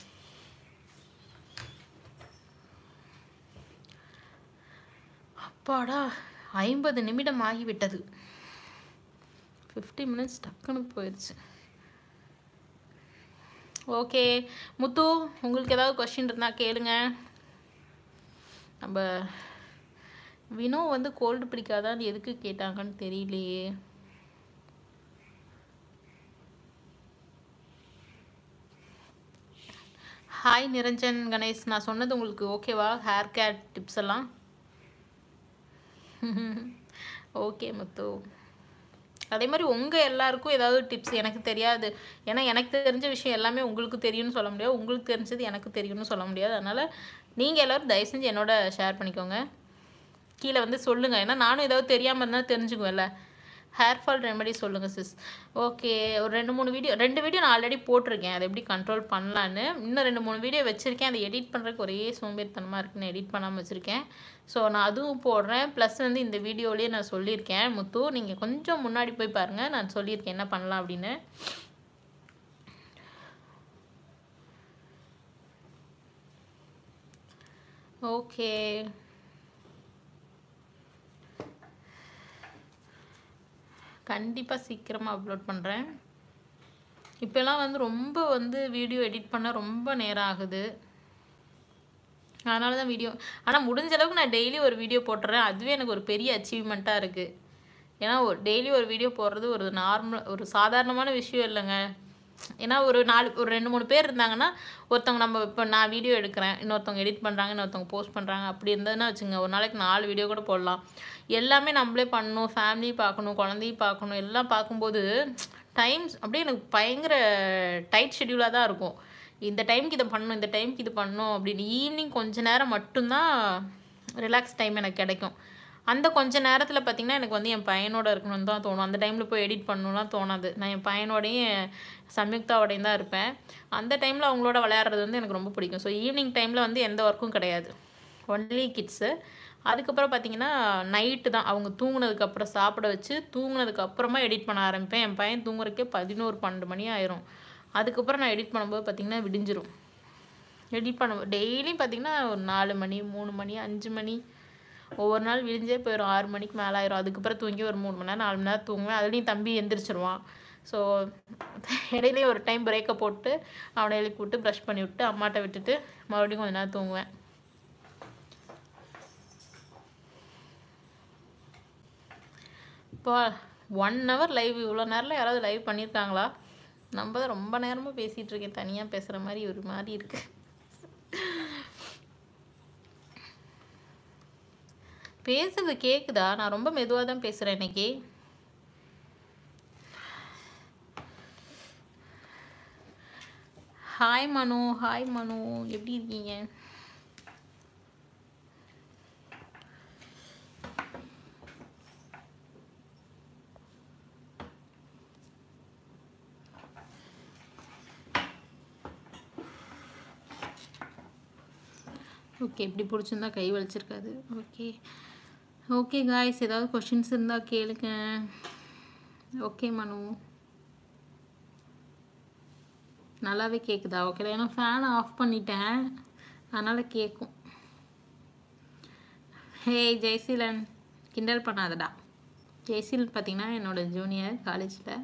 அப்பாடா ஐம்பது நிமிடம் ஆகிவிட்டது ஃபிஃப்டி மினிட்ஸ் டக்குன்னு போயிடுச்சு ஓகே முத்து உங்களுக்கு ஏதாவது கொஷின் இருந்தால் கேளுங்க நம்ம வினோ வந்து கோல்டு பிடிக்காதான்னு எதுக்கு கேட்டாங்கன்னு தெரியலையே ஹாய் நிரஞ்சன் கணேஷ் நான் சொன்னது உங்களுக்கு ஓகேவா ஹேர் கேர் டிப்ஸ் எல்லாம் ஓகே முத்து அதே மாதிரி உங்கள் எல்லாருக்கும் ஏதாவது டிப்ஸ் எனக்கு தெரியாது ஏன்னா எனக்கு தெரிஞ்ச விஷயம் எல்லாமே உங்களுக்கு தெரியும்னு சொல்ல முடியாது உங்களுக்கு தெரிஞ்சது எனக்கு தெரியும்னு சொல்ல முடியாது அதனால் நீங்கள் எல்லோரும் தயவு செஞ்சு என்னோட ஷேர் பண்ணிக்கோங்க கீழே வந்து சொல்லுங்கள் ஏன்னா நானும் ஏதாவது தெரியாமல் இருந்தால் தெரிஞ்சுக்குவேன்ல ஹேர் ஃபால் ரெமெடி சொல்லுங்கள் சிஸ் ஓகே ஒரு ரெண்டு மூணு வீடியோ ரெண்டு வீடியோ நான் ஆல்ரெடி போட்டிருக்கேன் அதை எப்படி கண்ட்ரோல் பண்ணலான்னு இன்னும் ரெண்டு மூணு வீடியோ வச்சுருக்கேன் அதை எடிட் பண்ணுறதுக்கு ஒரே சோம்பேறித்தனமாக இருக்குன்னு எடிட் பண்ணாமல் வச்சுருக்கேன் ஸோ நான் அதுவும் போடுறேன் ப்ளஸ் வந்து இந்த வீடியோலேயே நான் சொல்லியிருக்கேன் முத்து நீங்கள் கொஞ்சம் முன்னாடி போய் பாருங்கள் நான் சொல்லியிருக்கேன் என்ன பண்ணலாம் அப்படின்னு ஓகே கண்டிப்பாக சீக்கிரமாக அப்லோட் பண்ணுறேன் இப்போல்லாம் வந்து ரொம்ப வந்து வீடியோ எடிட் பண்ண ரொம்ப நேரம் ஆகுது அதனால தான் வீடியோ ஆனால் முடிஞ்ச அளவுக்கு நான் டெய்லி ஒரு வீடியோ போட்டுறேன் அதுவே எனக்கு ஒரு பெரிய அச்சீவ்மெண்ட்டாக இருக்குது ஏன்னா ஒரு டெய்லி ஒரு வீடியோ போடுறது ஒரு நார்மல் ஒரு சாதாரணமான விஷயம் இல்லைங்க ஏன்னா ஒரு நாலு ஒரு ரெண்டு மூணு பேர் இருந்தாங்கன்னா ஒருத்தவங்க நம்ம இப்போ நான் வீடியோ எடுக்கிறேன் இன்னொருத்தவங்க எடிட் பண்ணுறாங்க இன்னொருத்தவங்க போஸ்ட் பண்ணுறாங்க அப்படி இருந்ததுன்னா வச்சுங்க ஒரு நாளைக்கு நாலு வீடியோ கூட போடலாம் எல்லாமே நம்மளே பண்ணணும் ஃபேமிலி பார்க்கணும் குழந்தையும் பார்க்கணும் எல்லாம் பார்க்கும்போது டைம்ஸ் அப்படியே எனக்கு பயங்கர டைட் ஷெடியூலாக தான் இருக்கும் இந்த டைம்க்கு இதை பண்ணணும் இந்த டைம்க்கு இது பண்ணணும் அப்படின்னு ஈவினிங் கொஞ்ச நேரம் மட்டும்தான் ரிலாக்ஸ் டைம் எனக்கு கிடைக்கும் அந்த கொஞ்ச நேரத்தில் பார்த்திங்கன்னா எனக்கு வந்து என் பையனோட இருக்கணும்னு தான் தோணும் அந்த டைமில் போய் எடிட் பண்ணணும்லாம் தோணாது நான் என் பையனோடையும் சம்யுக்தாவோடையும் தான் இருப்பேன் அந்த டைமில் அவங்களோட விளையாடுறது வந்து எனக்கு ரொம்ப பிடிக்கும் ஸோ ஈவினிங் டைமில் வந்து எந்த ஒர்க்கும் கிடையாது ஒன்லி கிட்ஸு அதுக்கப்புறம் பார்த்தீங்கன்னா நைட்டு தான் அவங்க தூங்குனதுக்கப்புறம் சாப்பிட வச்சு தூங்குனதுக்கு அப்புறமா எடிட் பண்ண ஆரம்பிப்பேன் என் பையன் தூங்குறதுக்கே பதினோரு பன்னெண்டு மணி ஆயிரும் அதுக்கப்புறம் நான் எடிட் பண்ணும்போது பார்த்திங்கன்னா விடிஞ்சிரும் எடிட் பண்ண டெய்லியும் பார்த்திங்கன்னா ஒரு நாலு மணி மூணு மணி அஞ்சு மணி ஒவ்வொரு நாள் விடிஞ்சே போயிடும் ஆறு மணிக்கு மேலே ஆயிரும் அதுக்கப்புறம் தூங்கி ஒரு மூணு மணி நேரம் நாலு மணி நேரம் தூங்குவேன் அதுலேயும் தம்பி எந்திரிச்சிருவான் ஸோ இடையிலேயே ஒரு டைம் பிரேக்கை போட்டு அவனை எழுப்பி விட்டு ப்ரஷ் பண்ணி விட்டு அம்மாட்ட விட்டுட்டு மறுபடியும் கொஞ்ச நேரம் தூங்குவேன் இப்போ ஒன் ஹவர் லைவ் இவ்வளோ நேரத்தில் யாராவது லைவ் பண்ணியிருக்காங்களா நம்ம தான் ரொம்ப நேரமாக பேசிகிட்டு இருக்கேன் தனியாக பேசுகிற மாதிரி ஒரு மாதிரி இருக்கு பேசுறது கேட்குதா நான் ரொம்ப மெதுவாக தான் பேசுகிறேன் இன்னைக்கு ஹாய் மனு ஹாய் மனு எப்படி இருக்கீங்க ஓகே இப்படி பிடிச்சிருந்தா கை வலிச்சிருக்காது ஓகே ஓகே காய்ஸ் ஏதாவது கொஷின்ஸ் இருந்தால் கேளுங்க ஓகே மனு நல்லாவே கேட்குதா ஓகே ஏன்னா ஃபேனை ஆஃப் பண்ணிட்டேன் அதனால் கேட்கும் ஹே ஜெய்சீலன் கிண்டல் பண்ணாதடா ஜெய்சீலன் பார்த்தீங்கன்னா என்னோட ஜூனியர் காலேஜில்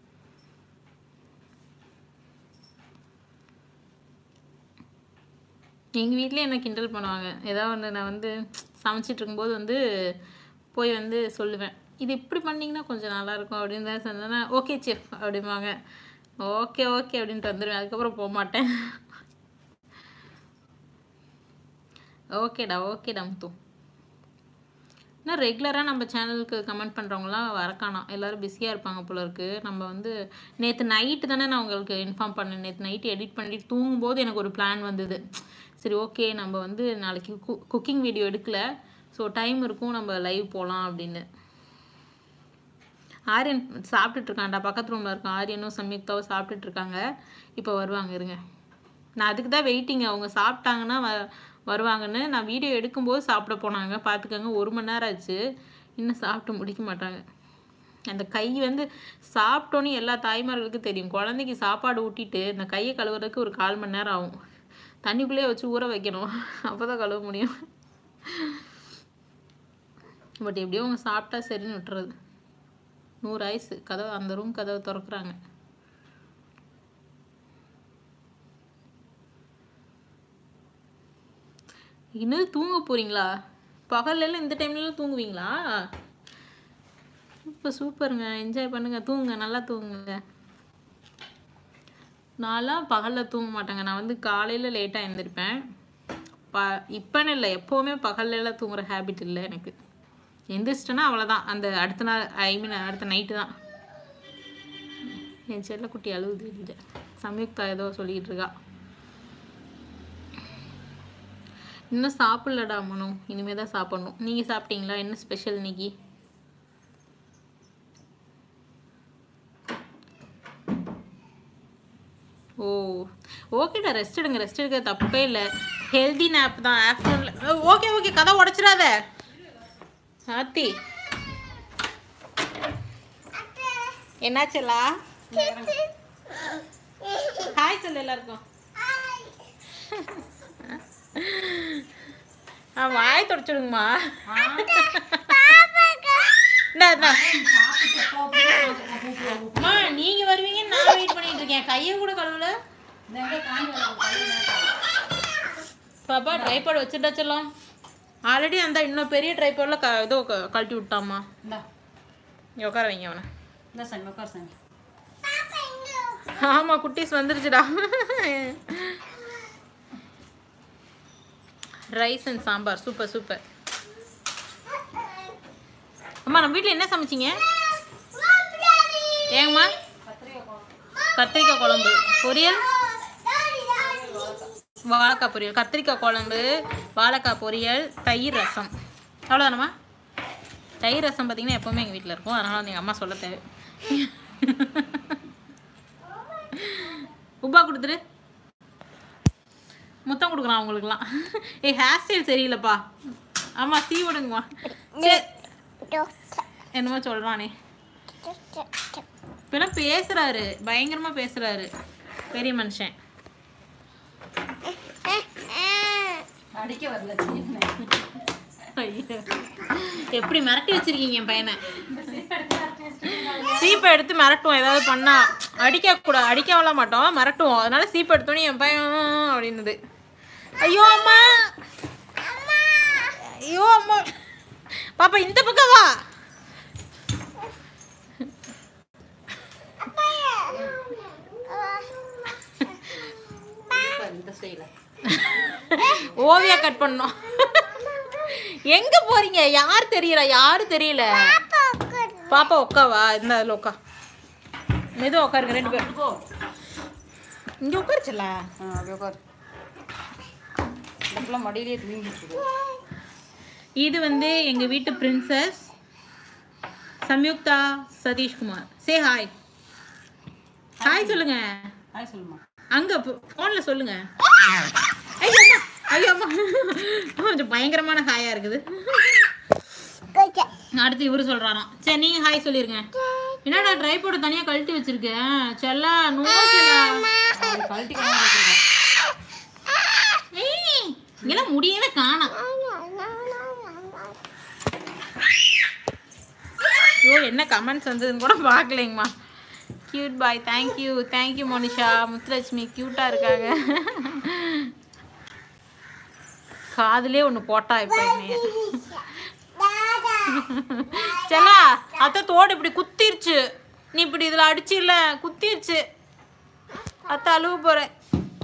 எங்கள் வீட்லேயே என்ன கிண்டல் பண்ணுவாங்க ஏதாவது ஒன்று நான் வந்து சமைச்சிட்டு இருக்கும்போது வந்து போய் வந்து சொல்லுவேன் இது இப்படி பண்ணிங்கன்னா கொஞ்சம் நல்லாயிருக்கும் அப்படின்னு தான் சொன்னேன்னா ஓகே செஃப் அப்படிம்பாங்க ஓகே ஓகே அப்படின்ட்டு வந்துடுவேன் அதுக்கப்புறம் போக மாட்டேன் ஓகேடா ஓகேடா முத்து இன்னும் ரெகுலராக நம்ம சேனலுக்கு கமெண்ட் பண்ணுறவங்களாம் வரக்கானாம் எல்லோரும் பிஸியாக இருப்பாங்க போல இருக்கு நம்ம வந்து நேற்று நைட்டு தானே நான் உங்களுக்கு இன்ஃபார்ம் பண்ணேன் நேற்று நைட்டு எடிட் பண்ணிட்டு தூங்கும்போது எனக்கு ஒரு பிளான் வந்தது சரி ஓகே நம்ம வந்து நாளைக்கு கு குக்கிங் வீடியோ எடுக்கல ஸோ டைம் இருக்கும் நம்ம லைவ் போகலாம் அப்படின்னு ஆரியன் சாப்பிட்டுட்டு இருக்கான்டா பக்கத்து ரூமில் இருக்கான் ஆரியனும் சம்யுக்தாவும் சாப்பிட்டுட்டு இருக்காங்க இப்போ வருவாங்க இருங்க நான் அதுக்கு தான் வெயிட்டிங் அவங்க சாப்பிட்டாங்கன்னா வ வருவாங்கன்னு நான் வீடியோ எடுக்கும்போது சாப்பிட போனாங்க பார்த்துக்கோங்க ஒரு மணி நேரம் ஆச்சு இன்னும் சாப்பிட்டு முடிக்க மாட்டாங்க அந்த கை வந்து சாப்பிட்டோன்னே எல்லா தாய்மார்களுக்கும் தெரியும் குழந்தைக்கு சாப்பாடு ஊட்டிட்டு இந்த கையை கழுவுறதுக்கு ஒரு கால் மணி நேரம் ஆகும் தண்ணிக்குள்ளேயே வச்சு ஊற வைக்கணும் அப்போ தான் கழுவ முடியும் பட் எப்படியோ அவங்க சாப்பிட்டா சரின்னு விட்டுறது நூறு ஐஸு கதவு அந்த ரூம் கதவை திறக்குறாங்க இன்னும் தூங்க போறீங்களா பகல்ல இந்த டைம்லலாம் தூங்குவீங்களா சூப்பர் சூப்பருங்க என்ஜாய் பண்ணுங்க தூங்குங்க நல்லா தூங்குங்க நான்லாம் பகலில் தூங்க மாட்டேங்க நான் வந்து காலையில் லேட்டாக எழுந்திருப்பேன் ப இப்போன்னு இல்லை எப்போவுமே பகல்லலாம் தூங்குற ஹேபிட் இல்லை எனக்கு எந்திரிச்சிட்டேன்னா அவ்வளோதான் அந்த அடுத்த நாள் ஐ மீன் அடுத்த நைட்டு தான் என் செல்லக்குட்டி அழுகுது வெளியில சம்யுக்தா ஏதோ சொல்லிக்கிட்டு இருக்கா இன்னும் சாப்பிடலடா மனு இனிமே தான் சாப்பிடணும் நீங்கள் சாப்பிட்டீங்களா என்ன ஸ்பெஷல் இன்னைக்கு ஓ ஓகேடா ரெஸ்ட் எடுங்க ரெஸ்ட் எடுக்க தப்பே இல்லை ஹெல்தி நேப் தான் ஆஃப்டர்நூனில் ஓகே ஓகே கதை உடச்சிடாத ஆத்தி என்னாச்சலா ஹாய் சொல்லு எல்லாருக்கும் ஆ வாய் தொடச்சிடுங்கம்மா இந்தா, இந்தா. அம்மா நீங்க வருவீங்கன்னு நான் வெயிட் பண்ணிட்டு இருக்கேன் கையை கூட கழுவல பாப்பா ட்ரைபாட் வச்சுட்டா செல்லம் ஆல்ரெடி அந்த இன்னும் பெரிய ட்ரைபாட்ல க இதோ க- கழட்டி விட்டாம்மா இந்தா இங்க உட்கார வைங்க அவனை இந்த சாமி உட்கார் சாமி ஆமா குட்டீஸ் வந்துருச்சுடா rice and sambar super super அம்மா நம்ம வீட்டில் என்ன சமைச்சிங்க ஏங்கம்மா கத்திரிக்காய் குழம்பு பொரியல் வாழைக்காய் பொரியல் கத்திரிக்காய் குழம்பு வாழைக்காய் பொரியல் தயிர் ரசம் அவ்வளோதானம்மா தயிர் ரசம் பார்த்தீங்கன்னா எப்போவுமே எங்கள் வீட்டில் இருக்கும் அதனால் வந்து எங்கள் அம்மா சொல்ல தேவை உப்பா கொடுத்துரு முத்தம் கொடுக்குறான் அவங்களுக்குலாம் ஏ ஹேர் ஸ்டைல் சரியில்லைப்பா ஆமாம் சீ விடுங்கம்மா சரி என்னமோ சொல்கிறானே இப்பெல்லாம் பேசுகிறாரு பயங்கரமாக பேசுகிறாரு பெரிய மனுஷன் அடிக்க வரல ஐயோ. எப்படி மிரட்டி வச்சிருக்கீங்க என் பையனை சீப்பை எடுத்து மிரட்டுவோம் ஏதாவது பண்ணா அடிக்க கூட அடிக்க விட மாட்டோம் மிரட்டுவோம் அதனால சீப்பை எடுத்தோன்னே என் பையன் அப்படின்னுது ஐயோ அம்மா ஐயோ அம்மா பாப்பா இந்த பக்கம் வா இந்த ஸ்டைல ஓவியா கட் பண்ணோம் எங்க போறீங்க யார் தெரியல யாரு தெரியல பாப்பா உட்காவா இந்த அதில் உட்கா மெதுவா உட்காருங்க ரெண்டு பேரும் போ இங்க உட்காருச்சுல ஆ அப்படியே உட்கார் இந்த பிள்ளை மடியிலேயே தூங்கிட்டு இருக்கு இது வந்து எங்க வீட்டு princess Samyuktha Satheeshkumar say hi hi சொல்லுங்க ஹாய் சொல்லுமா அங்க ஃபோன்ல சொல்லுங்க ஐயோ அம்மா ஐயோ அம்மா கொஞ்சம் பயங்கரமான ஹாயா இருக்குது அடுத்து இவரு சொல்றாராம் சரி நீங்க ஹாய் சொல்லிருங்க என்னடா ட்ரை போட தனியா கழட்டி வச்சிருக்கேன் செல்லா நோ செல்லா அது கழட்டிக்காம வச்சிருக்கேன் ஏய், இங்கெல்லாம் முடியவே காணோம் ஐயோ என்ன கமெண்ட்ஸ் வந்ததுன்னு கூட பார்க்கலைங்கம்மா cute boy thank you thank you Monisha Muthulakshmi க்யூட்டாக இருக்காங்க காதுலயே ஒன்று போட்டா இப்போ என்னைய செல்லா அத்தை தோடு இப்படி குத்திருச்சு நீ இப்படி இதில் அடிச்சில்ல குத்திருச்சு அத்தை அழுவ போகிறேன்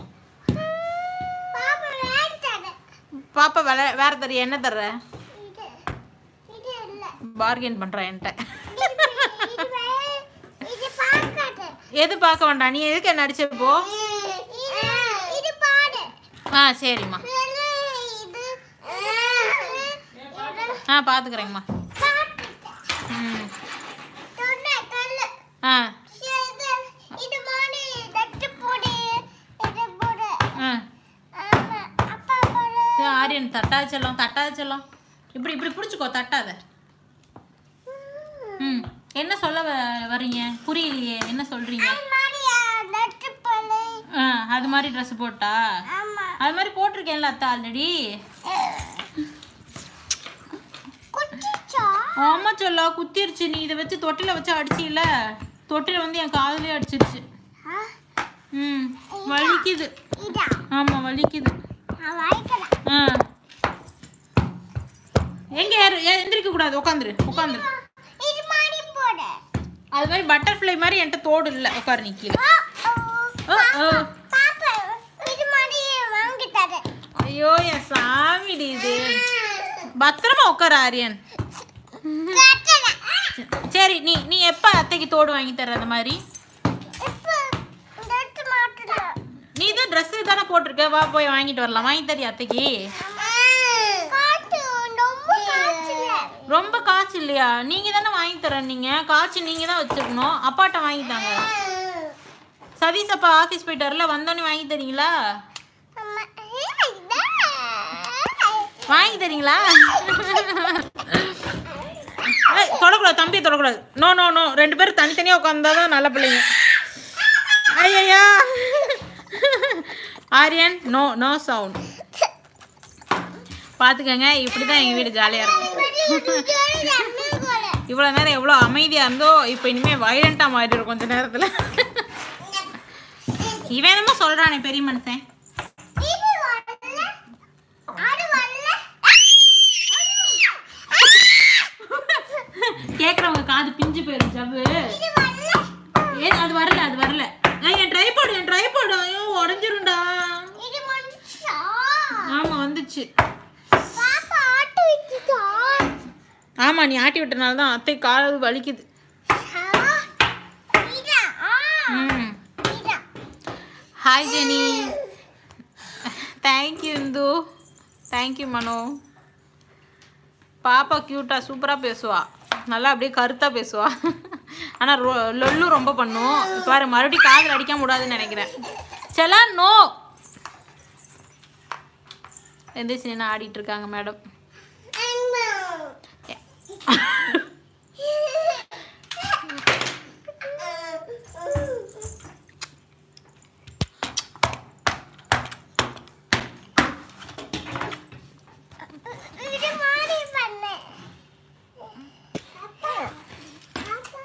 பாப்பா வேறு தர பாப்பா வேற வேற தர என்ன தர்ற இது இது இல்ல பார்கெயின் பண்ணுறேன் என்கிட்ட இது வே- இது பார்க்காத எது பார்க்க வேண்டாம் நீ எதுக்கு என்ன அடிச்சப்போ இது இது பாடு ஆ சரிம்மா இது இது ஆ பார்த்துக்குறேங்கம்மா ம் தொல்லை தொல்லை ஆ இது இது மாதிரி தட்டு போடு இது போடு ஆ ஆமா அப்பா போடு ஏய், ஆரியன் தட்டாத செல்லம் தட்டாத செல்லம் இப்படி இப்படி பிடிச்சிக்கோ தட்டாத ம் என்ன சொல்ல வ- வர்றீங்க புரியலையே என்ன சொல்கிறீங்க அது மாதிரியா தட்டு போடு ஆ அது மாதிரி ட்ரெஸ் போட்டா ஆமா அது மாதிரி போட்டிருக்கேன்ல அத்தை ஆல்ரெடி குச்சிச்சா ஆமா சொல்லா குத்திருச்சு நீ இதை வச்சு தொட்டில வச்சு அடிச்சில தொட்டில வந்து என் காதுலயே அடிச்சிருச்சு ஆ ம் வலிக்குது இதா ஆமா வலிக்குது நான் வாய்க்கிறேன் ஆ எங்க யாரு ஏ, எந்திரிக்க கூடாது உட்காந்துரு உட்காந்துரு இது மாதிரி போடு அது மாதிரி பட்டர்ஃப்ளை மாதிரி என்கிட்ட தோடு இல்லை உட்காரு நீ கீழே ஆ, ஓ. ஓ, ஓ. பாப்பா இது மாதிரி வாங்கி தரேன் ஐயோ என் சாமிடி இது பத்திரமா உட்காரு ஆரியன் கட்டல சரி நீ நீ எப்போ அத்தைக்கு தோடு வாங்கி தர அந்த மாதிரி இப்போ தட்டு மாட்டல நீ தான் ட்ரெஸ்ஸு தானே போட்டிருக்க வா போய் வாங்கிட்டு வரலாம் வாங்கி தரியா அத்தைக்கு காட்டு ரொம்ப காய்ச்சல ரொம்ப காய்ச்சி இல்லையா நீங்கள் தானே வாங்கி தரேன் நீங்கள் காய்ச்சி நீங்கள் தான் வச்சுருக்கணும் அப்பாட்ட வாங்கி தாங்க சதீஷ் அப்பா ஆஃபீஸ் போயிட்டாருல வந்தோடனே வாங்கி தரீங்களா அம்மா இதா வாங்கி தரீங்களா ஏய், தொடக்கூடாது தம்பியை தொடக்கூடாது நோ நோ நோ ரெண்டு பேரும் தனித்தனியாக உட்காந்தா தான் நல்ல பிள்ளைங்க ஐயா ஆரியன் நோ நோ சவுண்ட் பார்த்துக்கங்க இப்படி தான் எங்கள் வீடு ஜாலியாக இருக்கும் இவ்வளோ நேரம் எவ்வளோ அமைதியாக இருந்தோ இப்போ இனிமேல் வைலண்ட்டாக மாறிடும் கொஞ்ச நேரத்தில் இவன் என்னமோ சொல்கிறானே பெரிய மனுஷன் இது வரல அது வரல கேட்குறவங்க காது பிஞ்சு போயிடும் ஜவ்வு இது வரல ஏ அது வரல அது வரல ஏய், என் ட்ரைபாடு என் ட்ரைபாடு ஐயோ உடஞ்சிரும்டா இது மனுஷா ஆமாம் வந்துச்சு பாப்பா ஆட்டு வச்சுட்டா ஆமாம் நீ ஆட்டி விட்டனால தான் அத்தை கால் வலிக்குது இதா ஆ ம் இதா hi Jeni thank you Indhu thank you Mano பாப்பா க்யூட்டாக சூப்பராக பேசுவா நல்லா அப்படியே கருத்தாக பேசுவா ஆனால் ரொ லொல்லும் ரொம்ப பண்ணும் பாரு மறுபடியும் காதில் அடிக்க முடியாதுன்னு நினைக்கிறேன் செலா நோ எந்திரிச்சு நின்று ஆடிட்டு இருக்காங்க மேடம் இது மாதிரி பண்ணு அப்பா அப்பா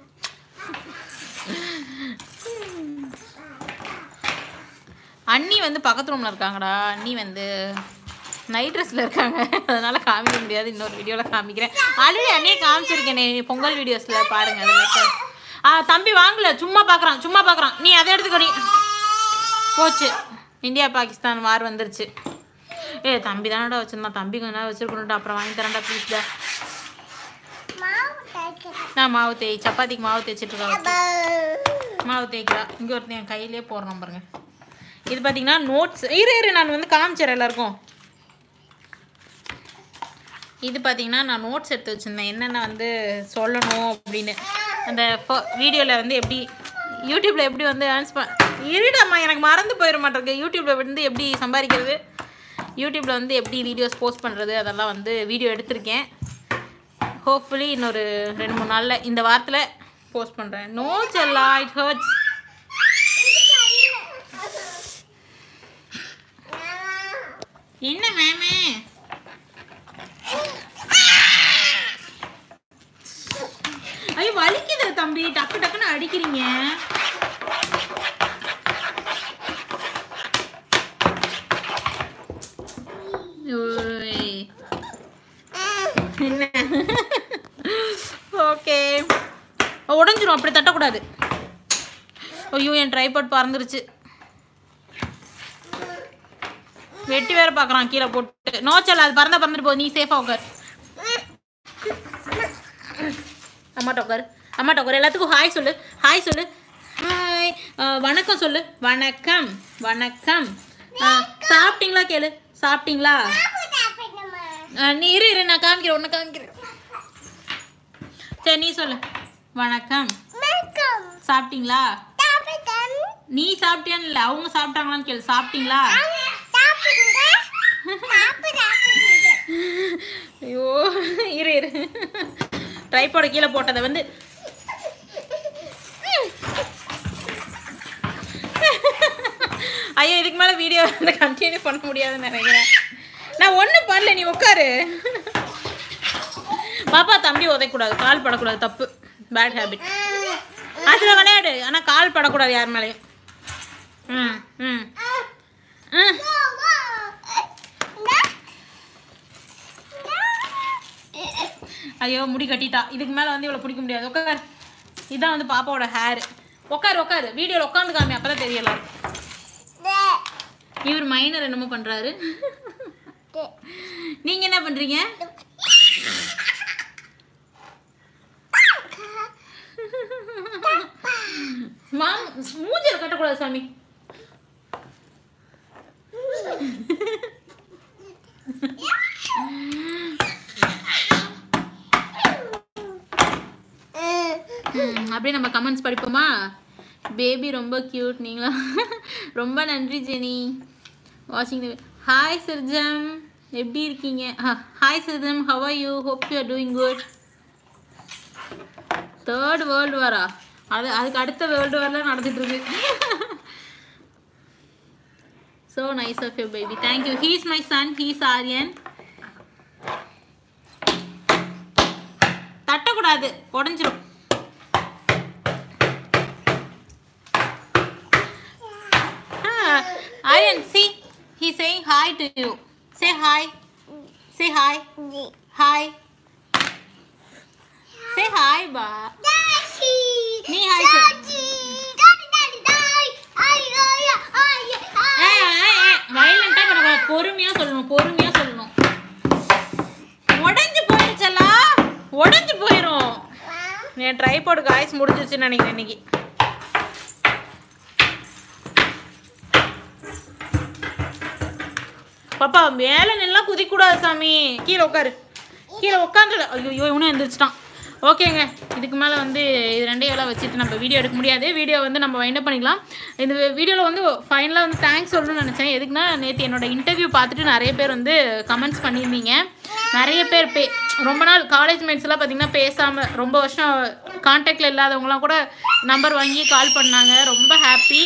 அண்ணி வந்து பக்கத்து ரூமில் இருக்காங்கடா அண்ணி வந்து நைட் ட்ரெஸ்ஸில் இருக்காங்க அதனால காமிக்க முடியாது இன்னொரு வீடியோவில் காமிக்கிறேன் ஆல்ரெடி அண்ணியே காமிச்சிருக்கேனே பொங்கல் வீடியோஸில் பாருங்க அதில் இருக்க. ஆ தம்பி வாங்கல சும்மா பார்க்குறான் சும்மா பார்க்குறான் நீ அதை எடுத்துக்கடி போச்சு இந்தியா பாகிஸ்தான் வார் வந்துருச்சு ஏ தம்பி தானடா வச்சிருந்தான் தம்பி கொஞ்ச நேரம் வச்சிருக்கணும்டா அப்புறம் வாங்கி தரேன்டா ப்ளீஸ்டா மாவு தேய்க்கிறேன் நான் மாவு தேய் சப்பாத்திக்கு மாவு தேய்ச்சிட்டு இருக்கா மாவு தேய்க்கிறா இங்கே ஒருத்தன் என் கையிலே போடுறோம் பாருங்க இது பார்த்தீங்கன்னா நோட்ஸ் இரு இரு நான் வந்து காமிச்சிடுறேன் எல்லாருக்கும் இது பார்த்தீங்கன்னா நான் நோட்ஸ் எடுத்து வச்சுருந்தேன் என்னென்ன வந்து சொல்லணும் அப்படின்னு அந்த வீடியோவில் வந்து எப்படி யூடியூப்பில் எப்படி வந்து ஏர்ன்ஸ் ப இருடாம்மா எனக்கு மறந்து போயிட மாட்டேருக்கு யூடியூப்பில் வந்து எப்படி சம்பாதிக்கிறது யூடியூப்பில் வந்து எப்படி வீடியோஸ் போஸ்ட் பண்ணுறது அதெல்லாம் வந்து வீடியோ எடுத்திருக்கேன் ஹோப்ஃபுல்லி இன்னொரு ரெண்டு மூணு நாளில் இந்த வாரத்தில் போஸ்ட் பண்ணுறேன் நோ செல்லா இட் ஹர்ட்ஸ் என்ன மேமே ஐயோ வலிக்குது தம்பி டக்கு டக்குன்னு அடிக்கிறீங்க ஓய். என்ன ஓகே உடஞ்சிரும் அப்படி தட்டக்கூடாது ஐயோ என் ட்ரைபாட் பறந்துருச்சு வெட்டி வேற பார்க்குறான் கீழே போட்டு நோ செல்ல அது பறந்தா பறந்துட்டு போ நீ சேஃபாக உட்கார் அம்மாட்ட உட்காரு அம்மாட்ட உட்காரு எல்லாத்துக்கும் ஹாய் சொல்லு ஹாய் சொல்லு ஹாய் வணக்கம் சொல்லு வணக்கம் வணக்கம் ஆ, சாப்பிட்டீங்களா கேளு சாப்பிட்டீங்களா ஆ, நீ இரு இரு நான் காமிக்கிறேன் ஒன்று காமிக்கிறேன் சரி நீ சொல்லு வணக்கம் சாப்பிட்டீங்களா நீ சாப்பிட்டியான்னு இல்லை அவங்க சாப்பிட்டாங்களான்னு கேளு சாப்பிட்டீங்களா ஐயோ இரு இரு ட்ரைபாட கீழே போட்டதை வந்து ஐயோ இதுக்கு மேலே வீடியோ வந்து கண்டினியூ பண்ண முடியாதுன்னு நினைக்கிறேன் நான் ஒன்றும் பண்ணல நீ உட்காரு பாப்பா தம்பி உதைக்கூடாது கால் படக்கூடாது தப்பு பேட் ஹேபிட் அதில் விளையாடு ஆனால் கால் படக்கூடாது யார் மேலேயும் ம் ம் ம் ஐயோ முடி கட்டிட்டா இதுக்கு மேலே வந்து இவ்வளோ பிடிக்க முடியாது உட்கார் இதான் வந்து பாப்பாவோட ஹேர் உட்காரு உட்காரு வீடியோவில் உட்காந்து காமி அப்போ தான் தெரியல இவர் மைனர் என்னமோ பண்ணுறாரு நீங்கள் என்ன பண்ணுறீங்க மாம் மூஞ்சில் கட்டக்கூடாது சாமி ம், அப்படியே நம்ம கமெண்ட்ஸ் படிப்போமா பேபி ரொம்ப க்யூட் நீங்களா ரொம்ப நன்றி ஜெனி வாட்சிங் ஹாய் சிர்ஜம் எப்படி இருக்கீங்க ஹாய் சிர்ஜம் how are you hope you are doing good third world வாரா அது அதுக்கு அடுத்த வேர்ல்டு வாரில் நடந்துட்டு இருக்கு so nice of you baby thank you he's my son he's Aryan தட்டக்கூடாது உடஞ்சிரும் Aryan see he saying hi to you say hi say hi hi say hi பா நீ ஹாய் சொல்லு வைலண்டா பண்ணக்கூடாது பொறுமையா சொல்லணும் பொறுமையா சொல்லணும் உடைஞ்சு போயிருச்சல்லா உடைஞ்சு போயிரும் என் ட்ரைபாடு காய்ஸ் முடிஞ்சிச்சுன்னு நினைக்கிறேன் இன்னைக்கு பாப்பா மேலே நின்னா குதிக்கூடாது சாமி கீழே உட்காரு கீழே உட்காந்துல ஐயோ இவனும் எந்திரிச்சிட்டான் ஓகேங்க இதுக்கு மேலே வந்து இது ரெண்டையும் எல்லாம் வச்சுட்டு நம்ம வீடியோ எடுக்க முடியாது வீடியோ வந்து நம்ம வைண்ட் பண்ணிக்கலாம் இந்த வீடியோவில் வந்து ஃபைனலாக வந்து தேங்க்ஸ் சொல்லணும்னு நினச்சேன் எதுக்குன்னா நேற்று என்னோட இன்டர்வியூ பார்த்துட்டு நிறைய பேர் வந்து கமெண்ட்ஸ் பண்ணியிருந்தீங்க நிறைய பேர் பே ரொம்ப நாள் காலேஜ் மேட்ஸ்லாம் பார்த்தீங்கன்னா பேசாமல் ரொம்ப வருஷம் காண்டாக்டில் இல்லாதவங்களாம் கூட நம்பர் வாங்கி கால் பண்ணாங்க ரொம்ப ஹாப்பி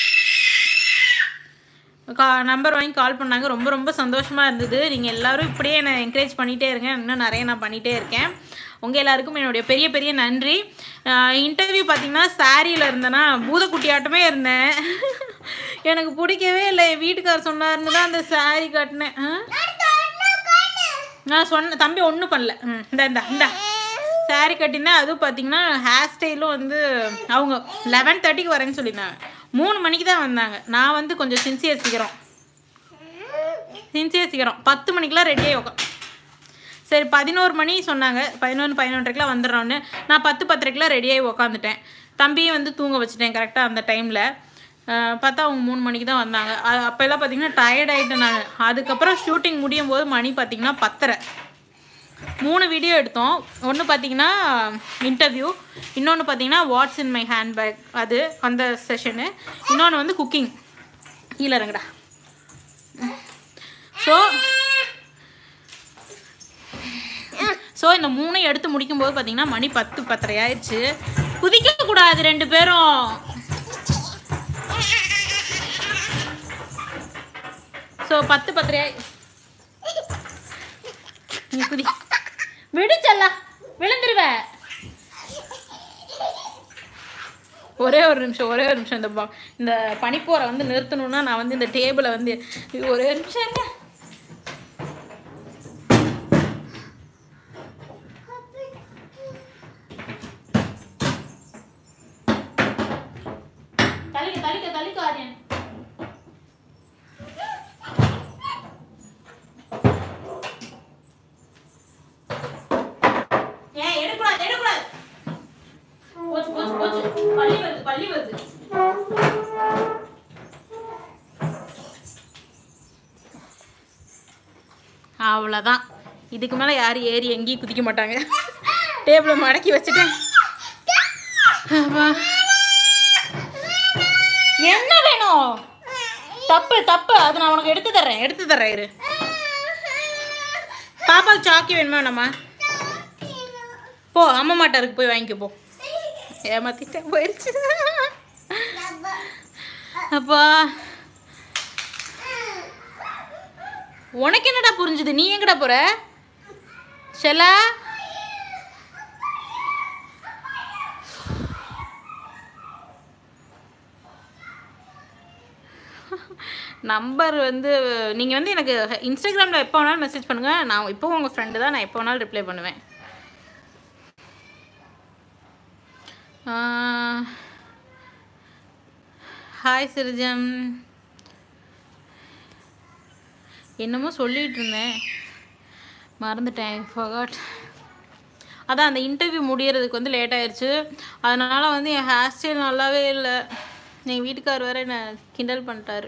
கா நம்பர் வாங்கி கால் பண்ணாங்க ரொம்ப ரொம்ப சந்தோஷமாக இருந்தது நீங்கள் எல்லாரும் இப்படியே என்னை என்கரேஜ் பண்ணிகிட்டே இருங்க இன்னும் நிறைய நான் பண்ணிகிட்டே இருக்கேன் உங்கள் எல்லாருக்கும் என்னுடைய பெரிய பெரிய நன்றி இன்டர்வியூ பார்த்தீங்கன்னா சாரியில் இருந்தேன்னா பூதக்குட்டியாட்டமே இருந்தேன் எனக்கு பிடிக்கவே இல்லை என் வீட்டுக்கார் சொன்னார்னு தான் அந்த சாரி கட்டினேன் ஆ? நான் சொன்ன தம்பி ஒன்றும் பண்ணல ம் இந்த இந்த இந்த சாரி கட்டினேன் அதுவும் பார்த்தீங்கன்னா ஹேர் ஸ்டைலும் வந்து அவங்க லெவன் தேர்ட்டிக்கு வரேன்னு சொல்லியிருந்தாங்க மூணு மணிக்கு தான் வந்தாங்க நான் வந்து கொஞ்சம் சின்சியர் சீக்கிரம் சின்சியர் சீக்கிரம் பத்து மணிக்கெலாம் ரெடியாகி உட்கா சரி பதினோரு மணி சொன்னாங்க பதினொன்று பதினொன்றரைக்கெலாம் வந்துடுறோன்னு நான் பத்து பத்தரைக்கெலாம் ரெடியாகி உக்காந்துட்டேன் தம்பியும் வந்து தூங்க வச்சுட்டேன் கரெக்டாக அந்த டைமில் பார்த்தா அவங்க மூணு மணிக்கு தான் வந்தாங்க அது அப்போல்லாம் பார்த்தீங்கன்னா டயர்ட் ஆகிட்டேன் நான் அதுக்கப்புறம் ஷூட்டிங் முடியும் போது மணி பார்த்தீங்கன்னா பத்தரை மூணு வீடியோ எடுத்தோம் ஒன்று பார்த்தீங்கன்னா இன்டர்வியூ இன்னொன்று பார்த்தீங்கன்னா வாட்ஸ் இன் மை ஹேண்ட்பேக் அது அந்த செஷனு இன்னொன்று வந்து குக்கிங் கீழே இறங்குடா ஸோ ஸோ இந்த மூணையும் எடுத்து முடிக்கும்போது பார்த்தீங்கன்னா மணி பத்து பத்தரை ஆயிடுச்சு குதிக்க கூடாது ரெண்டு பேரும் ஸோ பத்து பத்தரை ஆயி நீ குதி விடுச்சல்லா விழுந்துருவ ஒரே ஒரு நிமிஷம் ஒரே ஒரு நிமிஷம் இந்த ப- இந்த பனிப்போரை வந்து நிறுத்தணும்னா நான் வந்து இந்த டேபிளை வந்து ஒரே ஒரு நிமிஷம் இருங்க. தள்ளிக்க தள்ளிக்க தள்ளிக்க ஆரியன் வலி வருது அவ்வளோதான் இதுக்கு மேலே யாரும் ஏறி எங்கேயும் குதிக்க மாட்டாங்க டேபிளை மடக்கி வச்சுட்டேன் அப்பா. என்ன வேணும் தப்பு தப்பு அது நான் உனக்கு எடுத்து தர்றேன் எடுத்து தர்றேன் இரு பாப்பாவுக்கு சாக்கி வேணுமா நம்ம போ அம்மா மாட்டாருக்கு போய் வாங்கிக்க போ ஏமாத்திட்டேன் போயிடுச்சு அப்பா உனக்கு என்னடா புரிஞ்சுது நீ எங்கடா போற செல்லா நம்பர் வந்து நீங்கள் வந்து எனக்கு இன்ஸ்டாகிராமில் எப்போ வேணாலும் மெசேஜ் பண்ணுங்கள் நான் இப்போ உங்கள் ஃப்ரெண்டு தான் நான் எப்போ வேணாலும் ரிப்ளை பண்ணுவேன் ஹாய் சிரிஜம் என்னமோ சொல்லிட்டு இருந்தேன் மறந்துட்டேன் ஃபகாட் அதான் அந்த இன்டர்வியூ முடியறதுக்கு வந்து லேட் ஆயிடுச்சு அதனால் வந்து என் ஹேர் ஸ்டைல் நல்லாவே இல்லை எங்கள் வீட்டுக்கார் வேற என்னை கிண்டல் பண்ணிட்டாரு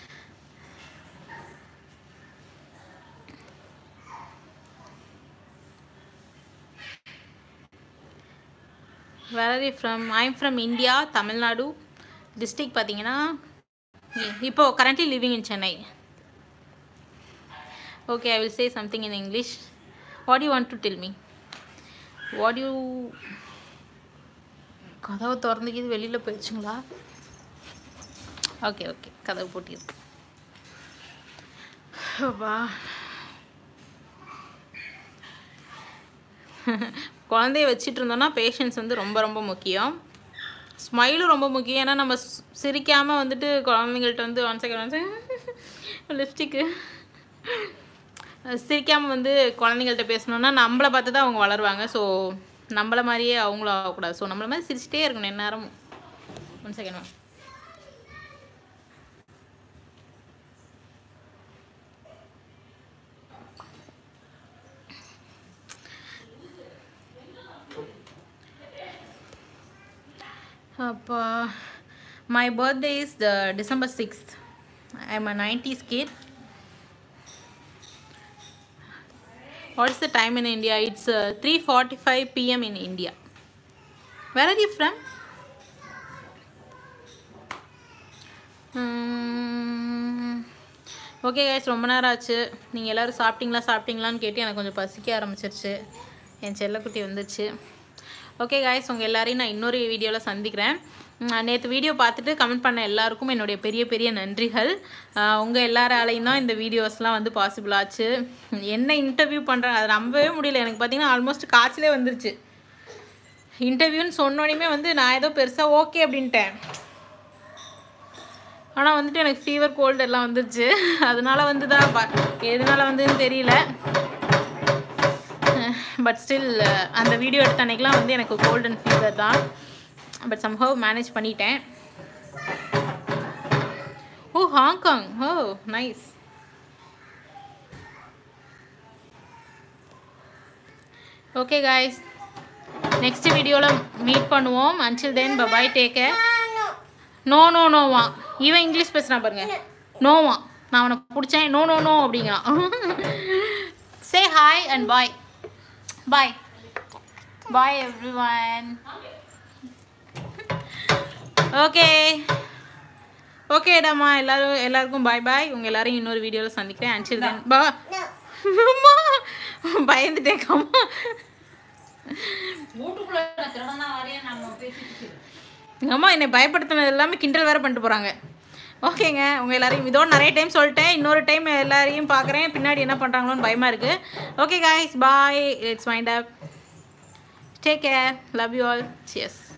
where from I'm from India Tamil Nadu district பார்த்தீங்கன்னா இப்போ currently living in Chennai okay I will say something in English what you want to tell me what you கதவு திறந்துக்கிது வெளியில் போயிடுச்சுங்களா ஓகே ஓகே கதவு பூட்டியிருக்கு அப்பா குழந்தைய வச்சிட்டு இருந்தோம்னா பேஷன்ஸ் வந்து ரொம்ப ரொம்ப முக்கியம் ஸ்மைலும் ரொம்ப முக்கியம் ஏன்னா நம்ம ஸ்- சிரிக்காம வந்துட்டு குழந்தைங்கள்ட்ட வந்து one second one second lipstick சிரிக்காமல் வந்து குழந்தைங்கள்ட்ட பேசணுன்னா நம்மளை பார்த்து தான் அவங்க வளருவாங்க ஸோ நம்மள மாதிரியே அவங்களும் ஆகக்கூடாது ஸோ நம்மள மாதிரி சிரிச்சிட்டே இருக்கணும் எந்நேரமும் ஒன் செகண்ட் அப்பா my birthday is the December sixth I am a nineties kid What is the time in India? It's uh, 3:45 p.m. in India. Where are you from? Okay guys ரொம்ப நேரம் ஆச்சு நீங்கள் எல்லோரும் சாப்பிட்டீங்களா சாப்பிட்டீங்களான்னு கேட்டு எனக்கு கொஞ்சம் பசிக்க ஆரம்பிச்சிருச்சு என் செல்லக்குட்டி வந்துச்சு ஓகே கைஸ் உங்கள் எல்லாரையும் நான் இன்னொரு வீடியோவில் சந்திக்கிறேன் நேற்று வீடியோ பார்த்துட்டு கமெண்ட் பண்ண எல்லாருக்கும் என்னுடைய பெரிய பெரிய நன்றிகள் உங்கள் எல்லாராலையும் தான் இந்த வீடியோஸ்லாம் வந்து பாசிபிள் ஆச்சு என்ன இன்டர்வியூ பண்ணுறாங்க அதை நம்பவே முடியல எனக்கு பார்த்தீங்கன்னா ஆல்மோஸ்ட் காய்ச்சலே வந்துருச்சு இன்டர்வியூன்னு சொன்னோடனே வந்து நான் ஏதோ பெருசாக ஓகே அப்படின்ட்டேன் ஆனால் வந்துட்டு எனக்கு ஃபீவர் கோல்டு எல்லாம் வந்துருச்சு அதனால வந்து தான் ப- எதனால வந்துன்னு தெரியல பட் ஸ்டில் அந்த வீடியோ எடுத்த அன்னைக்கெலாம் வந்து எனக்கு கோல்ட் அண்ட் ஃபீவர் தான் பட் சம்ஹவ் மேனேஜ் பண்ணிட்டேன் oh Hong Kong oh nice okay guys next வீடியோவில் மீட் பண்ணுவோம் until then bye bye take care no no நோவா இவன் இங்கிலீஷ் பேசுகிறான் பாருங்க நோவா நான் அவனை பிடிச்சேன் நோ நோ நோ அப்படிங்கிறான் say hi and bye bye bye everyone okay ஓகேடாம்மா எல்லாரும் எல்லாருக்கும் பாய் பாய் உங்கள் எல்லாரையும் இன்னொரு வீடியோவில் சந்திக்கிறேன் அன்டில் தென் பா அம்மா பயந்துட்டேன் அம்மா வீட்டுக்குள்ள திருடனா வரையும் நம்ம பேசிட்டு எங்கள் அம்மா என்னை பயப்படுத்தினது எல்லாமே கிண்டல் வேற பண்ணிட்டு போகிறாங்க ஓகேங்க உங்கள் எல்லாரையும் இதோட நிறைய டைம் சொல்லிட்டேன் இன்னொரு டைம் எல்லாரையும் பார்க்குறேன் பின்னாடி என்ன பண்ணுறாங்களோன்னு பயமாக இருக்குது okay guys bye it's mind up take care love you all cheers